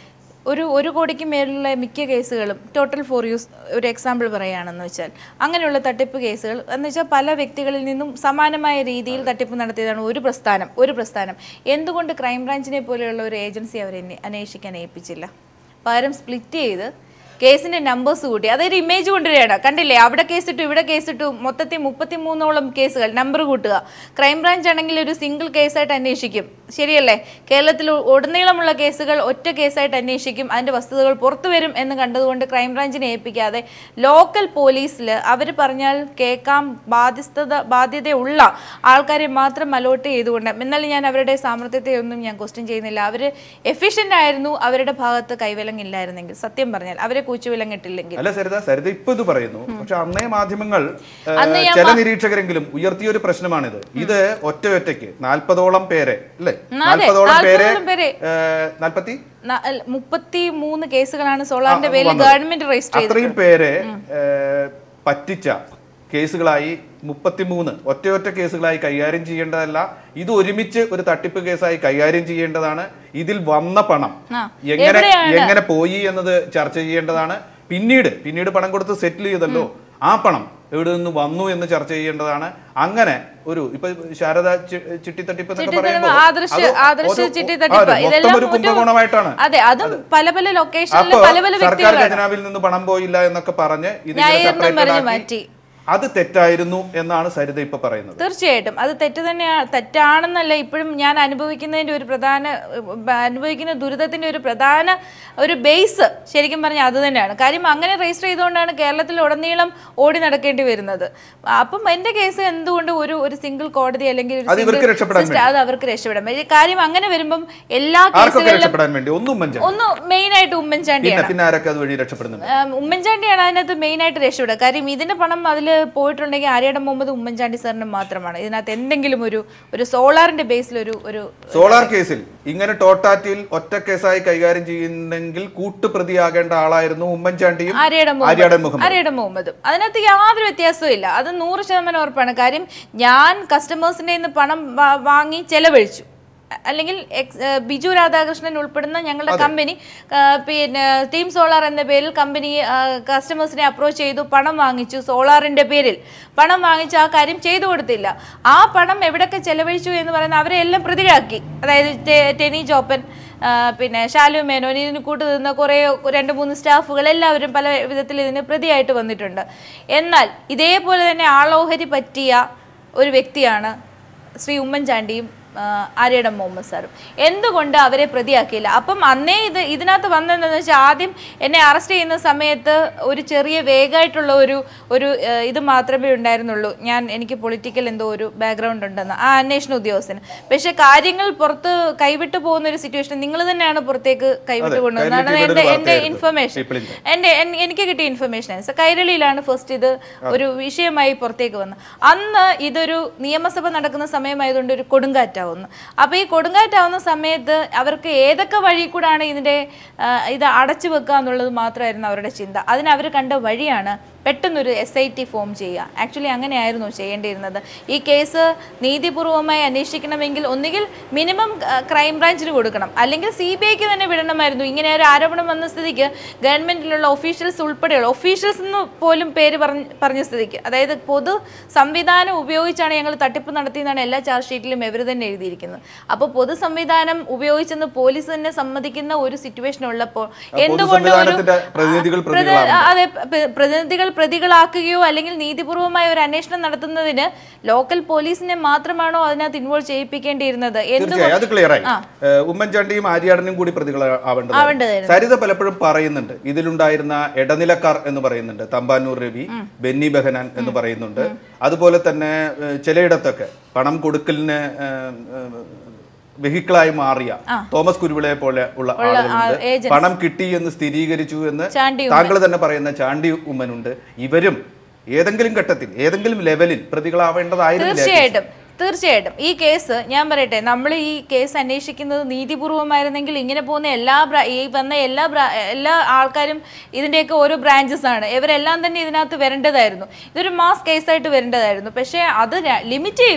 ഒരു ഒരു കോടിക്ക് മേലുള്ള മിക്ക കേസുകളും ടോട്ടൽ ഫോർ യൂസ് ഒരു എക്സാമ്പിൾ പറയുകയാണെന്ന് വെച്ചാൽ അങ്ങനെയുള്ള തട്ടിപ്പ് കേസുകൾ എന്ന് വെച്ചാൽ പല വ്യക്തികളിൽ നിന്നും സമാനമായ രീതിയിൽ തട്ടിപ്പ് നടത്തിയതാണ് ഒരു പ്രസ്ഥാനം ഒരു പ്രസ്ഥാനം എന്തുകൊണ്ട് ക്രൈംബ്രാഞ്ചിനെ പോലെയുള്ള ഒരു ഏജൻസി അവരെ അന്വേ- അന്വേഷിക്കാൻ ഏൽപ്പിച്ചില്ല പകരം സ്പ്ലിറ്റ് ചെയ്ത് കേസിന്റെ നമ്പേഴ്സ് കൂട്ടി അതൊരു ഇമേജ് കൊണ്ടുവരികയാണ് കണ്ടില്ലേ അവിടെ കേസിട്ടു ഇവിടെ കേസിട്ടു മൊത്തത്തിൽ മുപ്പത്തി മൂന്നോളം കേസുകൾ നമ്പർ കൂട്ടുക ക്രൈംബ്രാഞ്ച് ആണെങ്കിൽ ഒരു സിംഗിൾ കേസായിട്ട് അന്വേഷിക്കും ശരിയല്ലേ കേരളത്തിൽ ഉ- ഉടനീളമുള്ള കേസുകൾ ഒറ്റ കേസായിട്ട് അന്വേഷിക്കും അതിന്റെ വസ്തുതകൾ പുറത്തു വരും എന്ന് കണ്ടതുകൊണ്ട് ക്രൈംബ്രാഞ്ചിനെ ഏൽപ്പിക്കാതെ ലോക്കൽ പോലീസിൽ അവർ പറഞ്ഞാൽ കേൾക്കാൻ ബാധ്യസ്ഥത ബാധ്യതയുള്ള ആൾക്കാരെ മാത്രം അലോട്ട് ചെയ്തുകൊണ്ട് എന്നാൽ ഞാൻ അവരുടെ സാമർത്ഥ്യത്തെ ഒന്നും ഞാൻ ക്വസ്റ്റ്യൻ ചെയ്യുന്നില്ല അവർ എഫിഷ്യൻ്റ് ആയിരുന്നു അവരുടെ ഭാഗത്ത് കൈവിലങ്ങില്ലായിരുന്നെങ്കിൽ സത്യം പറഞ്ഞാൽ അവരെ കൂച്ചുവിലങ്ങിട്ടില്ലെങ്കിൽ അല്ല സരിത സരിത ഇപ്പൊ ഇത് പറയുന്നു പക്ഷെ അന്നേ മാധ്യമങ്ങൾ ഏഹ്, അന്ന് ഞാൻ ചില നിരീക്ഷകരെങ്കിലും ഉയർത്തിയ ഒരു പ്രശ്നമാണിത് ഇത് ഒറ്റ ഒറ്റയ്ക്ക് നാൽപ്പതോളം പേരെ അല്ലേ അതെ, നാൽപ്പതോളം പേരെ നാൽപ്പതോളം പേരെ. ഏഹ്, നാൽപ്പത്തി മുപ്പത്തി മൂന്ന് കേസുകളാണ് സോളാറിന്റെ ആ, പേരിൽ വന്നത്. ഗവൺമെന്റ് രജിസ്റ്റർ ചെയ്തത് അത്രയും പേരെ ഏഹ്, പറ്റിച്ച കേസുകളായി മുപ്പത്തിമൂന്ന് ഒറ്റ ഒറ്റ കേസുകളായി കൈകാര്യം ചെയ്യേണ്ടതല്ല ഇത് ഒരുമിച്ച് ഒരു തട്ടിപ്പ് കേസായി കൈകാര്യം ചെയ്യേണ്ടതാണ് ഇതിൽ വന്ന പണം ആ. എങ്ങനെ എവിടെയാണ്? എങ്ങനെ പോയി എന്നത് ചർച്ച ചെയ്യേണ്ടതാണ് പിന്നീട് പിന്നീട് പണം കൊടുത്ത് സെറ്റിൽ ചെയ്തല്ലോ ആ പണം എവിടെ നിന്ന് വന്നു എന്ന് ചർച്ച ചെയ്യേണ്ടതാണ് അങ്ങനെ ഒരു ഇപ്പൊ ശാരദ ചി- ചിട്ടിത്തട്ടിപ്പ് എന്നൊക്കെ ചിട്ടിത്തട്ടിപ്പ്, പറയുമ്പോൾ ആദർശ് അത് ആദർശ് ഒരു- ചിട്ടിത്തട്ടിപ്പ് അതെ, മൊത്തം ഇതെല്ലാം ഒരു ഒരു- കുംഭകോണമായിട്ടാണ് അതെ അതും പല പല ലൊക്കേഷനിൽ അപ്പൊ പല പല സർക്കാർ വ്യക്തികളാണ് ഖജനാവിൽ നിന്ന് പണം പോയില്ല എന്നൊക്കെ പറഞ്ഞ് ഇത് ന്യായീകരണം സെപ്പറേറ്റഡ് പറഞ്ഞ് ആക്കി മാറ്റി. അത് തെറ്റായിരുന്നു എന്നാണ് സരിത ഇപ്പൊ പറയുന്നത് തീർച്ചയായിട്ടും അത് തെറ്റ് തന്നെയാണ് തെറ്റാണെന്നല്ല ഇപ്പോഴും ഞാൻ അനുഭവിക്കുന്നതിന്റെ ഒരു പ്രധാന ഉം, അനുഭവിക്കുന്ന ദുരിതത്തിന്റെ ഒരു പ്രധാന ഒരു ബേസ് ശരിക്കും പറഞ്ഞാൽ അത് തന്നെയാണ് കാര്യം അങ്ങനെ രജിസ്റ്റർ ചെയ്തുകൊണ്ടാണ് കേരളത്തിൽ ഉടനീളം ഓടി നടക്കേണ്ടി വരുന്നത് അപ്പം എന്റെ കേസ് എന്തുകൊണ്ട് ഒരു ഒരു സിംഗിൾ കോടതി അല്ലെങ്കിൽ ഒരു അത് ഇവർക്ക് single രക്ഷപ്പെടാൻ system- അത് അവർക്ക് രക്ഷപ്പെടാൻ പറ്റും കാര്യം അങ്ങനെ വരുമ്പം എല്ലാ ആർക്കൊക്കെ കേസുകളിലും രക്ഷപ്പെടാൻ വേണ്ടി ഒന്നും ഉമ്മൻചാണ്ടി ഒന്ന് മെയിൻ ആയിട്ട് ഉമ്മൻചാണ്ടിയാണ് പിന്നെ പിന്നെ ആരൊക്കെ അത് വഴി രക്ഷപ്പെടുന്നുണ്ട് ഉം, ഉമ്മൻചാണ്ടിയാണ് അതിനകത്ത് മെയിൻ ആയിട്ട് രക്ഷപ്പെടുക കാര്യം ഇതിന്റെ പണം അതിൽ പോയിട്ടുണ്ടെങ്കിൽ ആര്യാടൻ മുഹമ്മദ് ഉമ്മൻചാണ്ടി സാറിന് മാത്രമാണ് ഇതിനകത്ത് എന്തെങ്കിലും ഒരു ഒരു സോളാറിന്റെ ബേസിൽ ഒരു ഒരു സോളാർ കേസിൽ ഇങ്ങനെ ടോട്ടാറ്റിൽ ഒറ്റ കേസായി കൈകാര്യം ചെയ്യുന്നെങ്കിൽ കൂട്ടുപ്രതിയാകേണ്ട ആളായിരുന്നു ഉമ്മൻചാണ്ടിയും ആര്യാടൻ ആര്യാടൻ മുഹമ്മദ് മുഹമ്മദ് ആര്യാടൻ മുഹമ്മദും അതിനകത്ത് യാതൊരു വ്യത്യാസവും ഇല്ല അത് നൂറ് ശതമാനം ഉറപ്പാണ് കാര്യം ഞാൻ കസ്റ്റമേഴ്സിന്റെ നിന്ന് പണം വാ- വാങ്ങി ചെലവഴിച്ചു അ- അല്ലെങ്കിൽ എക്സ്- ഏ, ബിജു രാധാകൃഷ്ണൻ ഉൾപ്പെടുന്ന ഞങ്ങളുടെ കമ്പനി ആ, പിന്നെ ടീം സോളാർ എന്ന പേരിൽ കമ്പനി ആ, കസ്റ്റമേഴ്സിനെ അപ്രോച്ച് ചെയ്തു പണം വാങ്ങിച്ചു സോളാറിന്റെ പേരിൽ പണം വാങ്ങിച്ചു ആ കാര്യം ചെയ്തു കൊടുത്തില്ല ആ പണം എവിടൊക്കെ ചെലവഴിച്ചു എന്ന് പറയുന്ന അവരെ എല്ലാം പ്രതിയാക്കി അതായത് ടെ- ടെനി ജോപ്പൻ ആ, പിന്നെ ശാലു മേനോൻ ഇതിന് കൂട്ടു നിന്ന കുറേ രണ്ട് മൂന്ന് സ്റ്റാഫുകൾ എല്ലാവരും പല വിധത്തിൽ ഇതിന് പ്രതിയായിട്ട് വന്നിട്ടുണ്ട് എന്നാൽ ഇതേപോലെ തന്നെ ആളോഹരി പറ്റിയ ഒരു വ്യക്തിയാണ് ശ്രീ ഉമ്മൻചാണ്ടിയും ആ, ആര്യടൻ മുഹമ്മദ് സാറും എന്തുകൊണ്ട് അവരെ പ്രതിയാക്കിയില്ല അപ്പം അന്നേ ഇത് ഇതിനകത്ത് വന്നതെന്ന് വെച്ചാൽ ആദ്യം എന്നെ അറസ്റ്റ് ചെയ്യുന്ന സമയത്ത് ഒരു ചെറിയ വേഗമായിട്ടുള്ള ഒരു ഒരു ആ, ഇത് മാത്രമേ ഉണ്ടായിരുന്നുള്ളൂ ഞാൻ എനിക്ക് പൊളിറ്റിക്കൽ എന്തോ ഒരു ബാക്ക്ഗ്രൗണ്ട് ഉണ്ടെന്ന് ആ അന്വേഷണ ഉദ്യോഗസ്ഥന് പക്ഷെ കാര്യങ്ങൾ പുറത്ത് കൈവിട്ടു പോകുന്ന ഒരു സിറ്റുവേഷൻ നിങ്ങൾ തന്നെയാണ് പുറത്തേക്ക് കൈവിട്ടു കൊണ്ടുവന്നതാണ് കൈരളി എൻ്റെ ഒരു എൻ്റെ വാർത്തയായിരുന്നു. ഇൻഫർമേഷൻ പീപ്പിളിന്റെ. എൻ്റെ എൻ- എനിക്ക് കിട്ടിയ ഇൻഫർമേഷൻ അനുസരിച്ച് കൈരളിയിലാണ് ഫസ്റ്റ് ഇത് ഒരു വിഷയമായി പുറത്തേക്ക് വന്നത് അന്ന് ഇതൊരു നിയമസഭ നടക്കുന്ന സമയമായതുകൊണ്ട് ഒരു കൊടുങ്കാറ്റാവുന്നു അപ്പോൾ ഈ കൊടുങ്കാറ്റാവുന്ന സമയത്ത് അവർക്ക് ഏതൊക്കെ വഴി കൂടാണ് ഇതിൻ്റെ ആ, ഇത് അടച്ചു വെക്കുക എന്നുള്ളത് മാത്രമായിരുന്നു അവരുടെ ചിന്ത അതിന് അവർ കണ്ട വഴിയാണ് പെട്ടെന്നൊരു എസ് ഐ ടി ഫോം ചെയ്യുക ആക്ച്വലി അങ്ങനെയായിരുന്നു ചെയ്യേണ്ടിയിരുന്നത് ഈ കേസ് നീതിപൂർവമായി അന്വേഷിക്കണമെങ്കിൽ ഒന്നുകിൽ മിനിമം ക്രൈം ബ്രാഞ്ചിന് കൊടുക്കണം അല്ലെങ്കിൽ സി ബി ഐക്ക് തന്നെ വിടണമായിരുന്നു ഇങ്ങനെ ഒരു ആരോപണം വന്ന സ്ഥിതിക്ക് ഗവൺമെന്റിലുള്ള ഒഫീഷ്യൽസ് ഉൾപ്പെടെയുള്ള ഒഫീഷ്യൽസ് എന്ന് പോലും പേര് പറഞ്ഞ പറഞ്ഞ സ്ഥിതിക്ക് അതായത് പൊതു സംവിധാനം ഉപയോഗിച്ചാണ് ഞങ്ങൾ തട്ടിപ്പ് നടത്തിയെന്നാണ് എല്ലാ ചാർജ് ഷീറ്റിലും ഇവർ തന്നെ എഴുതിയിരിക്കുന്നത് അപ്പോൾ പൊതു സംവിധാനം ഉപയോഗിച്ചെന്ന് പോലീസ് തന്നെ സമ്മതിക്കുന്ന ഒരു സിറ്റുവേഷൻ ഉള്ളപ്പോൾ എന്തുകൊണ്ട് ഒരു പൊതുസംവിധാനത്തിന്റെ പ്രതിനിധികൾ പ്രതി- പ്രതികളാവുന്നു. അതെ പ്ര- പ്രതിനിധികൾ പ്രതികളാക്കുകയോ അല്ലെങ്കിൽ നീതിപൂർവമായ ഒരു അന്വേഷണം നടത്തുന്നതിന് ലോക്കൽ പോലീസിനെ മാത്രമാണോ അതിനകത്ത് ഇൻവോൾവ് ചെയ്യിപ്പിക്കേണ്ടിയിരുന്നത് എന്തുകൊണ്ട് തീർച്ചയായും അത് ക്ലിയർ ആയി ഏഹ് ഉമ്മൻചാണ്ടിയും ആര്യാടനും കൂടി പ്രതികൾ ആവേണ്ടത് ആവേണ്ടതായിരുന്നു. സരിത പലപ്പോഴും പറയുന്നുണ്ട് ഇതിലുണ്ടായിരുന്ന ഇടനിലക്കാർ എന്ന് പറയുന്നുണ്ട് തമ്പാനൂർ രവി ബെന്നി ബെഹനാൻ എന്ന് പറയുന്നുണ്ട് അതുപോലെ തന്നെ ഏഹ് ചിലയിടത്തൊക്കെ പണം കൊടുക്കലിന് വെഹിക്കിളായി മാറിയ തോമസ് കുരുവിളയെ പോലെ ഉള്ള ആളുകളുണ്ട് agents. പണം കിട്ടി എന്ന് സ്ഥിരീകരിച്ചു എന്ന് ചാണ്ടി താങ്കൾ തന്നെ പറയുന്ന ചാണ്ടി ഉമ്മനുണ്ട് ഇവരും ഏതെങ്കിലും ഘട്ടത്തിൽ ഏതെങ്കിലും ലെവലിൽ പ്രതികളാവേണ്ടതായിരുന്നില്ല തീർച്ചയായിട്ടും തീർച്ചയായിട്ടും ഈ കേസ് ഞാൻ പറയട്ടെ നമ്മൾ ഈ കേസ് അന്വേഷിക്കുന്നത് നീതിപൂർവമായിരുന്നെങ്കിൽ ഇങ്ങനെ പോകുന്ന എല്ലാ ബ്രാ- ഈ വന്ന എല്ലാ ബ്രാ- എല്ലാ ആൾക്കാരും ഇതിൻ്റെയൊക്കെ ഓരോ ബ്രാഞ്ചസ് ആണ് ഇവരെല്ലാം തന്നെ ഇതിനകത്ത് വരേണ്ടതായിരുന്നു ഇതൊരു മാസ് കേസായിട്ട് വരേണ്ടതായിരുന്നു പക്ഷേ അത് ലിമിറ്റ് ചെയ്തു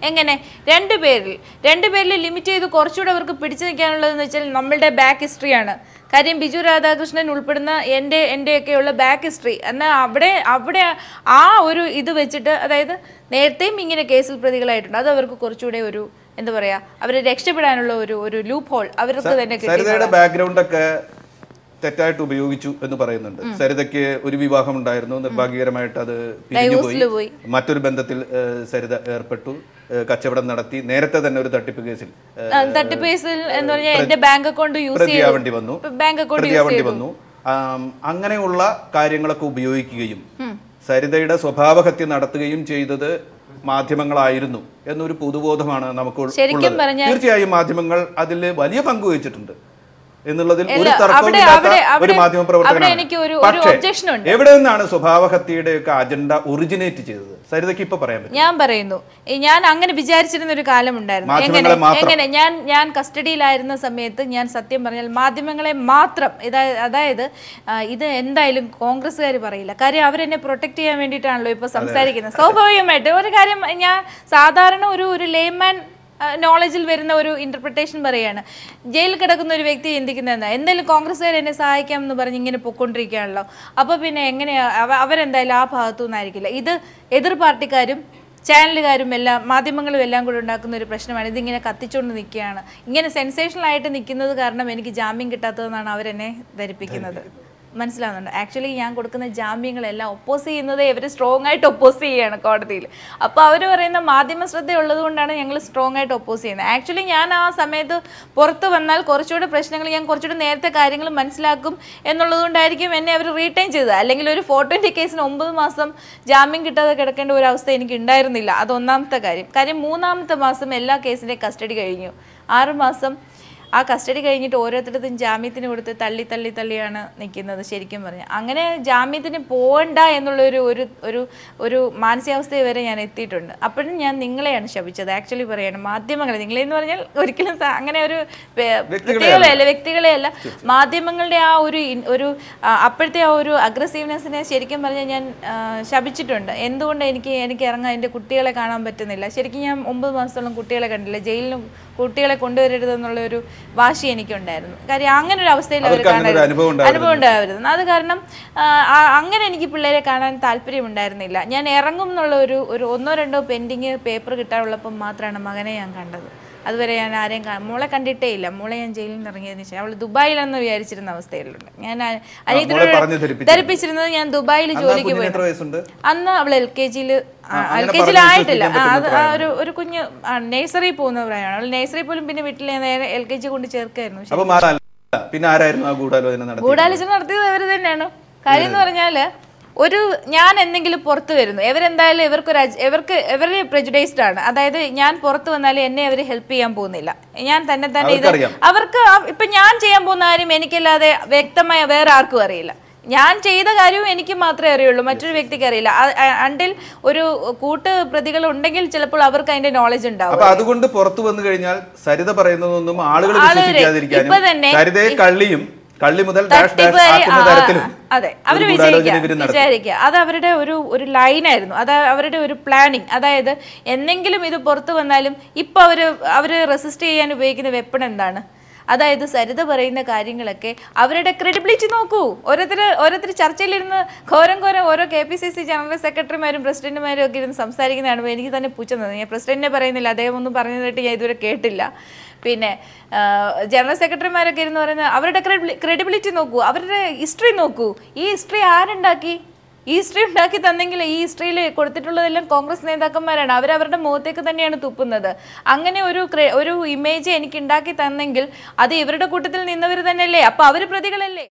എങ്ങനെ രണ്ട് പേരിൽ രണ്ട് പേരിൽ ലിമിറ്റ് ചെയ്ത് കുറച്ചുകൂടെ അവർക്ക് പിടിച്ചു നിൽക്കാനുള്ളതെന്ന് വെച്ചാൽ നമ്മളുടെ ബാക്ക് ഹിസ്റ്ററിയാണ് കാര്യം ബിജു രാധാകൃഷ്ണൻ ഉൾപ്പെടുന്ന എൻ്റെ എൻ്റെയൊക്കെയുള്ള ബാക്ക് ഹിസ്റ്ററി എന്നാൽ അവിടെ അവിടെ ആ ഒരു ഇത് വെച്ചിട്ട് അതായത് നേരത്തെയും ഇങ്ങനെ കേസിൽ പ്രതികളായിട്ടുണ്ട് അത് അവർക്ക് കുറച്ചുകൂടെ ഒരു എന്താ പറയാ അവരെ രക്ഷപ്പെടാനുള്ള ഒരു ഒരു ലൂപ്പ് ഹോൾ അവർക്ക് തന്നെ കിട്ടി സരിതയുടെ ബാക്ക്ഗ്രൗണ്ട് ഒക്കെ തെറ്റായിട്ട് ഉപയോഗിച്ചു എന്ന് പറയുന്നുണ്ട് സരിതയ്ക്ക് ഒരു വിവാഹം ഉണ്ടായിരുന്നു നിർഭാഗ്യകരമായിട്ട് അത് പിരിഞ്ഞുപോയി Divorce-ല് പോയി. മറ്റൊരു ബന്ധത്തിൽ ഏഹ്, സരിത ഏർപ്പെട്ടു ഏഹ്, കച്ചവടം നടത്തി നേരത്തെ തന്നെ ഒരു തട്ടിപ്പ് കേസിൽ ഏഹ്, ആ, തട്ടിപ്പ് കേസിൽ എന്ന് പറഞ്ഞാൽ എന്റെ ബാങ്ക് അക്കൗണ്ട് യൂസ് പ്രതിയാവേണ്ടി വന്നു ബാങ്ക് അക്കൗണ്ട് യൂസ് പ്രതിയാവേണ്ടി വന്നു ആം, അങ്ങനെയുള്ള കാര്യങ്ങളൊക്കെ ഉപയോഗിക്കുകയും സരിതയുടെ സ്വഭാവഹത്യ നടത്തുകയും ചെയ്തത് മാധ്യമങ്ങളായിരുന്നു എന്നൊരു പൊതുബോധമാണ് നമുക്ക് ഉൾ- ശരിക്കും ഉള്ളത്. പറഞ്ഞാൽ- തീർച്ചയായും മാധ്യമങ്ങൾ അതിൽ വലിയ പങ്ക് വഹിച്ചിട്ടുണ്ട് എന്നുള്ളതിൽ ഒരു അല്ല, തർക്കവും അവിടെ- ഇല്ലാത്ത അവിടെ- ഒരു അവിടെ- മാധ്യമ അവിടെ പ്രവർത്തകനാണ് എനിക്ക് ഒരു- ഒരു പക്ഷേ objection ഉണ്ട്. എവിടെ നിന്നാണ് സ്വഭാവഹത്യയുടെ ഒക്കെ അജണ്ട ഒറിജിനേറ്റ് ചെയ്തത് സരിതയ്ക്ക് ഇപ്പൊ പറയാൻ പറ്റും ഞാൻ പറയുന്നു ഈ ഞാൻ അങ്ങനെ വിചാരിച്ചിരുന്ന ഒരു കാലം ഉണ്ടായിരുന്നു എങ്ങനെ മാധ്യമങ്ങളെ മാത്രം. എങ്ങനെ ഞാൻ ഞാൻ കസ്റ്റഡിയിലായിരുന്ന സമയത്ത് ഞാൻ സത്യം പറഞ്ഞാൽ മാധ്യമങ്ങളെ മാത്രം ഇതാ- അതായത് ആ, ഇത് എന്തായാലും കോൺഗ്രസ്സുകാർ പറയില്ല കാര്യം അവരെന്നെ പ്രൊട്ടക്ട് ചെയ്യാൻ വേണ്ടിയിട്ടാണല്ലോ ഇപ്പൊ സംസാരിക്കുന്നത് സ്വാഭാവികമായിട്ട് ഒരു കാര്യം ഞാൻ സാധാരണ ഒരു ഒരു ലേമാൻ നോളജിൽ വരുന്ന ഒരു ഇന്റർപ്രിട്ടേഷൻ പറയാണ് ജയിലിൽ കിടക്കുന്ന ഒരു വ്യക്തി ചിന്തിക്കുന്നത് എന്താ എന്തായാലും കോൺഗ്രസ്സുകാർ എന്നെ സഹായിക്കാം എന്ന് പറഞ്ഞ് ഇങ്ങനെ പൊക്കൊണ്ടിരിക്കുകയാണല്ലോ അപ്പോൾ പിന്നെ എങ്ങനെയാ അവ- അവരെന്തായാലും ആ ഭാഗത്തു നിന്നായിരിക്കില്ല ഇത് എതിർ പാർട്ടിക്കാരും ചാനലുകാരും എല്ലാം മാധ്യമങ്ങളും എല്ലാം കൂടി ഉണ്ടാക്കുന്ന ഒരു പ്രശ്നമാണ് ഇതിങ്ങനെ കത്തിച്ചുകൊണ്ട് നിൽക്കുകയാണ് ഇങ്ങനെ സെൻസേഷണൽ ആയിട്ട് നിൽക്കുന്നത് കാരണം എനിക്ക് ജാമ്യം കിട്ടാത്തതെന്നാണ് അവരെന്നെ ധരിപ്പിക്കുന്നത് മനസ്സിലാവുന്നുണ്ട് ആക്ച്വലി ഞാൻ കൊടുക്കുന്ന ജാമ്യങ്ങളെല്ലാം ഒപ്പോസ് ചെയ്യുന്നത് ഇവർ സ്ട്രോങ് ആയിട്ട് ഒപ്പോസ് ചെയ്യുകയാണ് കോടതിയിൽ അപ്പോൾ അവർ പറയുന്ന മാധ്യമ ശ്രദ്ധ ഉള്ളത് കൊണ്ടാണ് ഞങ്ങൾ സ്ട്രോങ് ആയിട്ട് ഒപ്പോസ് ചെയ്യുന്നത് ആക്ച്വലി ഞാൻ ആ സമയത്ത് പുറത്ത് വന്നാൽ കുറച്ചുകൂടെ പ്രശ്നങ്ങൾ ഞാൻ കുറച്ചുകൂടെ നേരത്തെ കാര്യങ്ങൾ മനസ്സിലാക്കും എന്നുള്ളത് കൊണ്ടായിരിക്കും എന്നെ അവർ റീറ്റൈൻ ചെയ്തത് അല്ലെങ്കിൽ ഒരു ഫോട്ടോൻ്റെ കേസിന് ഒമ്പത് മാസം ജാമ്യം കിട്ടാതെ കിടക്കേണ്ട ഒരു അവസ്ഥ എനിക്ക് ഉണ്ടായിരുന്നില്ല അത് ഒന്നാമത്തെ കാര്യം കാര്യം മൂന്നാമത്തെ മാസം എല്ലാ കേസിൻ്റെയും കസ്റ്റഡി കഴിഞ്ഞു ആറ് മാസം ആ കസ്റ്റഡി കഴിഞ്ഞിട്ട് ഓരോരുത്തരത്തും ജാമ്യത്തിന് കൊടുത്ത് തള്ളി തള്ളി തള്ളിയാണ് നിൽക്കുന്നത് ശരിക്കും പറഞ്ഞാൽ അങ്ങനെ ജാമ്യത്തിന് പോകണ്ട എന്നുള്ള ഒരു ഒരു ഒരു ഒരു മാനസികാവസ്ഥ വരെ ഞാൻ എത്തിയിട്ടുണ്ട് അപ്പോഴും ഞാൻ നിങ്ങളെയാണ് ശപിച്ചത് ആക്ച്വലി പറയാണ് മാധ്യമങ്ങളെ നിങ്ങളെന്ന് പറഞ്ഞാൽ ഒരിക്കലും സ- അങ്ങനെ ഒരു വേ- വ്യക്തികളെയല്ല വ്യക്തികളെയല്ല മാധ്യമങ്ങളുടെ ആ ഒരു ഇൻ- ഒരു ആ, അപ്പോഴത്തെ ആ ഒരു അഗ്രസീവ്നെസ്സിനെ ശരിക്കും പറഞ്ഞാൽ ഞാൻ ആ, ശപിച്ചിട്ടുണ്ട് എന്തുകൊണ്ട് എനിക്ക് എനിക്ക് ഇറങ്ങാൻ എൻ്റെ കുട്ടികളെ കാണാൻ പറ്റുന്നില്ല ശരിക്കും ഞാൻ ഒമ്പത് മാസത്തോളം കുട്ടികളെ കണ്ടില്ല ജയിലിലും കുട്ടികളെ കൊണ്ടുവരരുതെന്നുള്ള ഒരു വാശി എനിക്കുണ്ടായിരുന്നു കാര്യം അങ്ങനെ ഒരു അവസ്ഥയിൽ അവർ അവർക്ക് അങ്ങനെ ഒരു കാണരുത് അനുഭവം ഉണ്ടായിരുന്നു. അനുഭവം ഉണ്ടാവരുത് അത് കാരണം ആ, ആ, അങ്ങനെ എനിക്ക് പിള്ളേരെ കാണാൻ താല്പര്യമുണ്ടായിരുന്നില്ല ഞാൻ ഇറങ്ങും എന്നുള്ള ഒരു ഒരു ഒന്നോ രണ്ടോ പെൻഡിങ് പേപ്പർ കിട്ടാനുള്ളപ്പം മാത്രമാണ് മകനെ ഞാൻ കണ്ടത് അതുവരെ ഞാൻ ആരെയും കാ- മോളെ കണ്ടിട്ടേ ഇല്ല മോളെ ഞാൻ ജയിലിൽ നിന്ന് ഇറങ്ങിയതിന് ശേഷം അവൾ ദുബായിലെന്ന് വിചാരിച്ചിരുന്ന അവസ്ഥയിലുണ്ട് ഞാൻ മോളെ അനിയത്തിനോട് പറഞ്ഞ് ധരിപ്പിച്ചു. ധരിപ്പിച്ചിരുന്നത് ഞാൻ ദുബായിൽ അന്ന് ആ ജോലിക്ക് കുഞ്ഞിന് പോയി എത്ര വയസ്സുണ്ട് അന്ന് അവൾ എൽ കെ ജിയിൽ അങ്ങനെ എൽ കെ പറഞ്ഞ് ജിയിലായിട്ടില്ല വിശ്വസിക്കാൻ ആ, അത് പറ്റുന്ന ആ ഒരു ഒരു കുഞ്ഞ് നേഴ്സറി പോകുന്ന പ്രായമാണ് അവൾ നേഴ്സറി പോലും പിന്നെ വീട്ടിൽ നേരെ എൽ കെ ജി കൊണ്ട് ചേർക്കായിരുന്നു അപ്പൊ മാറാൻ പിന്നെ ആരായിരുന്നു ആ ഗൂഢാലോചന നടത്തി ഗൂഢാലോചന നടത്തിയത് ഇവർ തന്നെയാണ് കാര്യം എന്ന് പറഞ്ഞാല് ഒരു ഞാൻ എന്തെങ്കിലും പുറത്തു വരുന്നു ഇവരെന്തായാലും ഇവർക്കൊരു അജ- ഇവർക്ക് ഇവർ പ്രജുഡൈസ്ഡ് ആണ് അതായത് ഞാൻ പുറത്തു വന്നാലും എന്നെ അവർ ഹെൽപ്പ് ചെയ്യാൻ പോകുന്നില്ല ഞാൻ തന്നെ തന്നെ ഇത് അവർക്കറിയാം. അവർക്ക് ആ- ഇപ്പൊ ഞാൻ ചെയ്യാൻ പോകുന്ന കാര്യം എനിക്കല്ലാതെ വ്യക്തമായ വേറെ ആർക്കും അറിയില്ല ഞാൻ ചെയ്ത കാര്യവും എനിക്ക് മാത്രമേ അറിയുള്ളൂ മറ്റൊരു വ്യക്തിക്ക് അറിയില്ല അണ്ടിൽ ഒരു കൂട്ട് പ്രതികൾ ഉണ്ടെങ്കിൽ ചിലപ്പോൾ അവർക്ക് അതിന്റെ നോളജ് ഉണ്ടാവും അപ്പൊ അതുകൊണ്ട് പുറത്തു വന്നു കഴിഞ്ഞാൽ സരിത പറയുന്നതൊന്നും ആളുകൾ ആളുകള് വിശ്വസിക്കാതിരിക്കാനും ഇപ്പൊ തന്നെ സരിതയെ കള്ളിയും കള്ളി മുതൽ ഡാഷ് ഡാഷ് തട്ടിപ്പുകാരി ആക്കുന്ന ആ, തരത്തിലും അതെ ഒരു അവര് ഗൂഢാലോചന വിജയിക്കുക ഇവര് നടത്തി. വിചാരിക്കുക അത് അവരുടെ ഒരു ഒരു ലൈനായിരുന്നു അത് അവരുടെ ഒരു പ്ലാനിങ് അതായത് എന്തെങ്കിലും ഇത് പുറത്തു വന്നാലും ഇപ്പൊ അവര് അവര് റെസിസ്റ്റ് ചെയ്യാൻ ഉപയോഗിക്കുന്ന വെപ്പൺ എന്താണ് അതായത് സരിത പറയുന്ന കാര്യങ്ങളൊക്കെ അവരുടെ ക്രെഡിബിലിറ്റി നോക്കൂ ഓരോരുത്തർ ഓരോരുത്തർ ചർച്ചയിലിരുന്ന് ഘോരം ഘോരം ഓരോ K P C C general സെക്രട്ടറിമാരും പ്രസിഡന്റുമാരും ഒക്കെ ഇരുന്ന് സംസാരിക്കുന്ന കാണുമ്പോൾ എനിക്ക് തന്നെ പുച്ഛന്നത് ഞാൻ പ്രസിഡന്റിനെ പറയുന്നില്ല അദ്ദേഹം ഒന്നും പറഞ്ഞതായിട്ട് ഞാൻ ഇതുവരെ കേട്ടില്ല പിന്നെ ആ, ജനറൽ സെക്രട്ടറിമാരൊക്കെ ഇരുന്ന് പറയുന്നത് അവരുടെ ക്രെഡിബിലിറ്റി നോക്കൂ അവരുടെ ഹിസ്റ്ററി നോക്കൂ ഈ ഹിസ്റ്ററി ആരുണ്ടാക്കി ഈ ഹിസ്റ്ററി ഉണ്ടാക്കി തന്നെങ്കിൽ ഈ ഹിസ്റ്ററിയിൽ കൊടുത്തിട്ടുള്ളതെല്ലാം കോൺഗ്രസ് നേതാക്കന്മാരാണ് അവർ അവരുടെ മുഖത്തേക്ക് തന്നെയാണ് തുപ്പുന്നത് അങ്ങനെ ഒരു ക്രെ- ഒരു ഇമേജ് എനിക്ക് ഉണ്ടാക്കി തന്നെങ്കിൽ അത് ഇവരുടെ കൂട്ടത്തിൽ നിന്നവർ തന്നെയല്ലേ അപ്പൊ അവർ പ്രതികളല്ലേ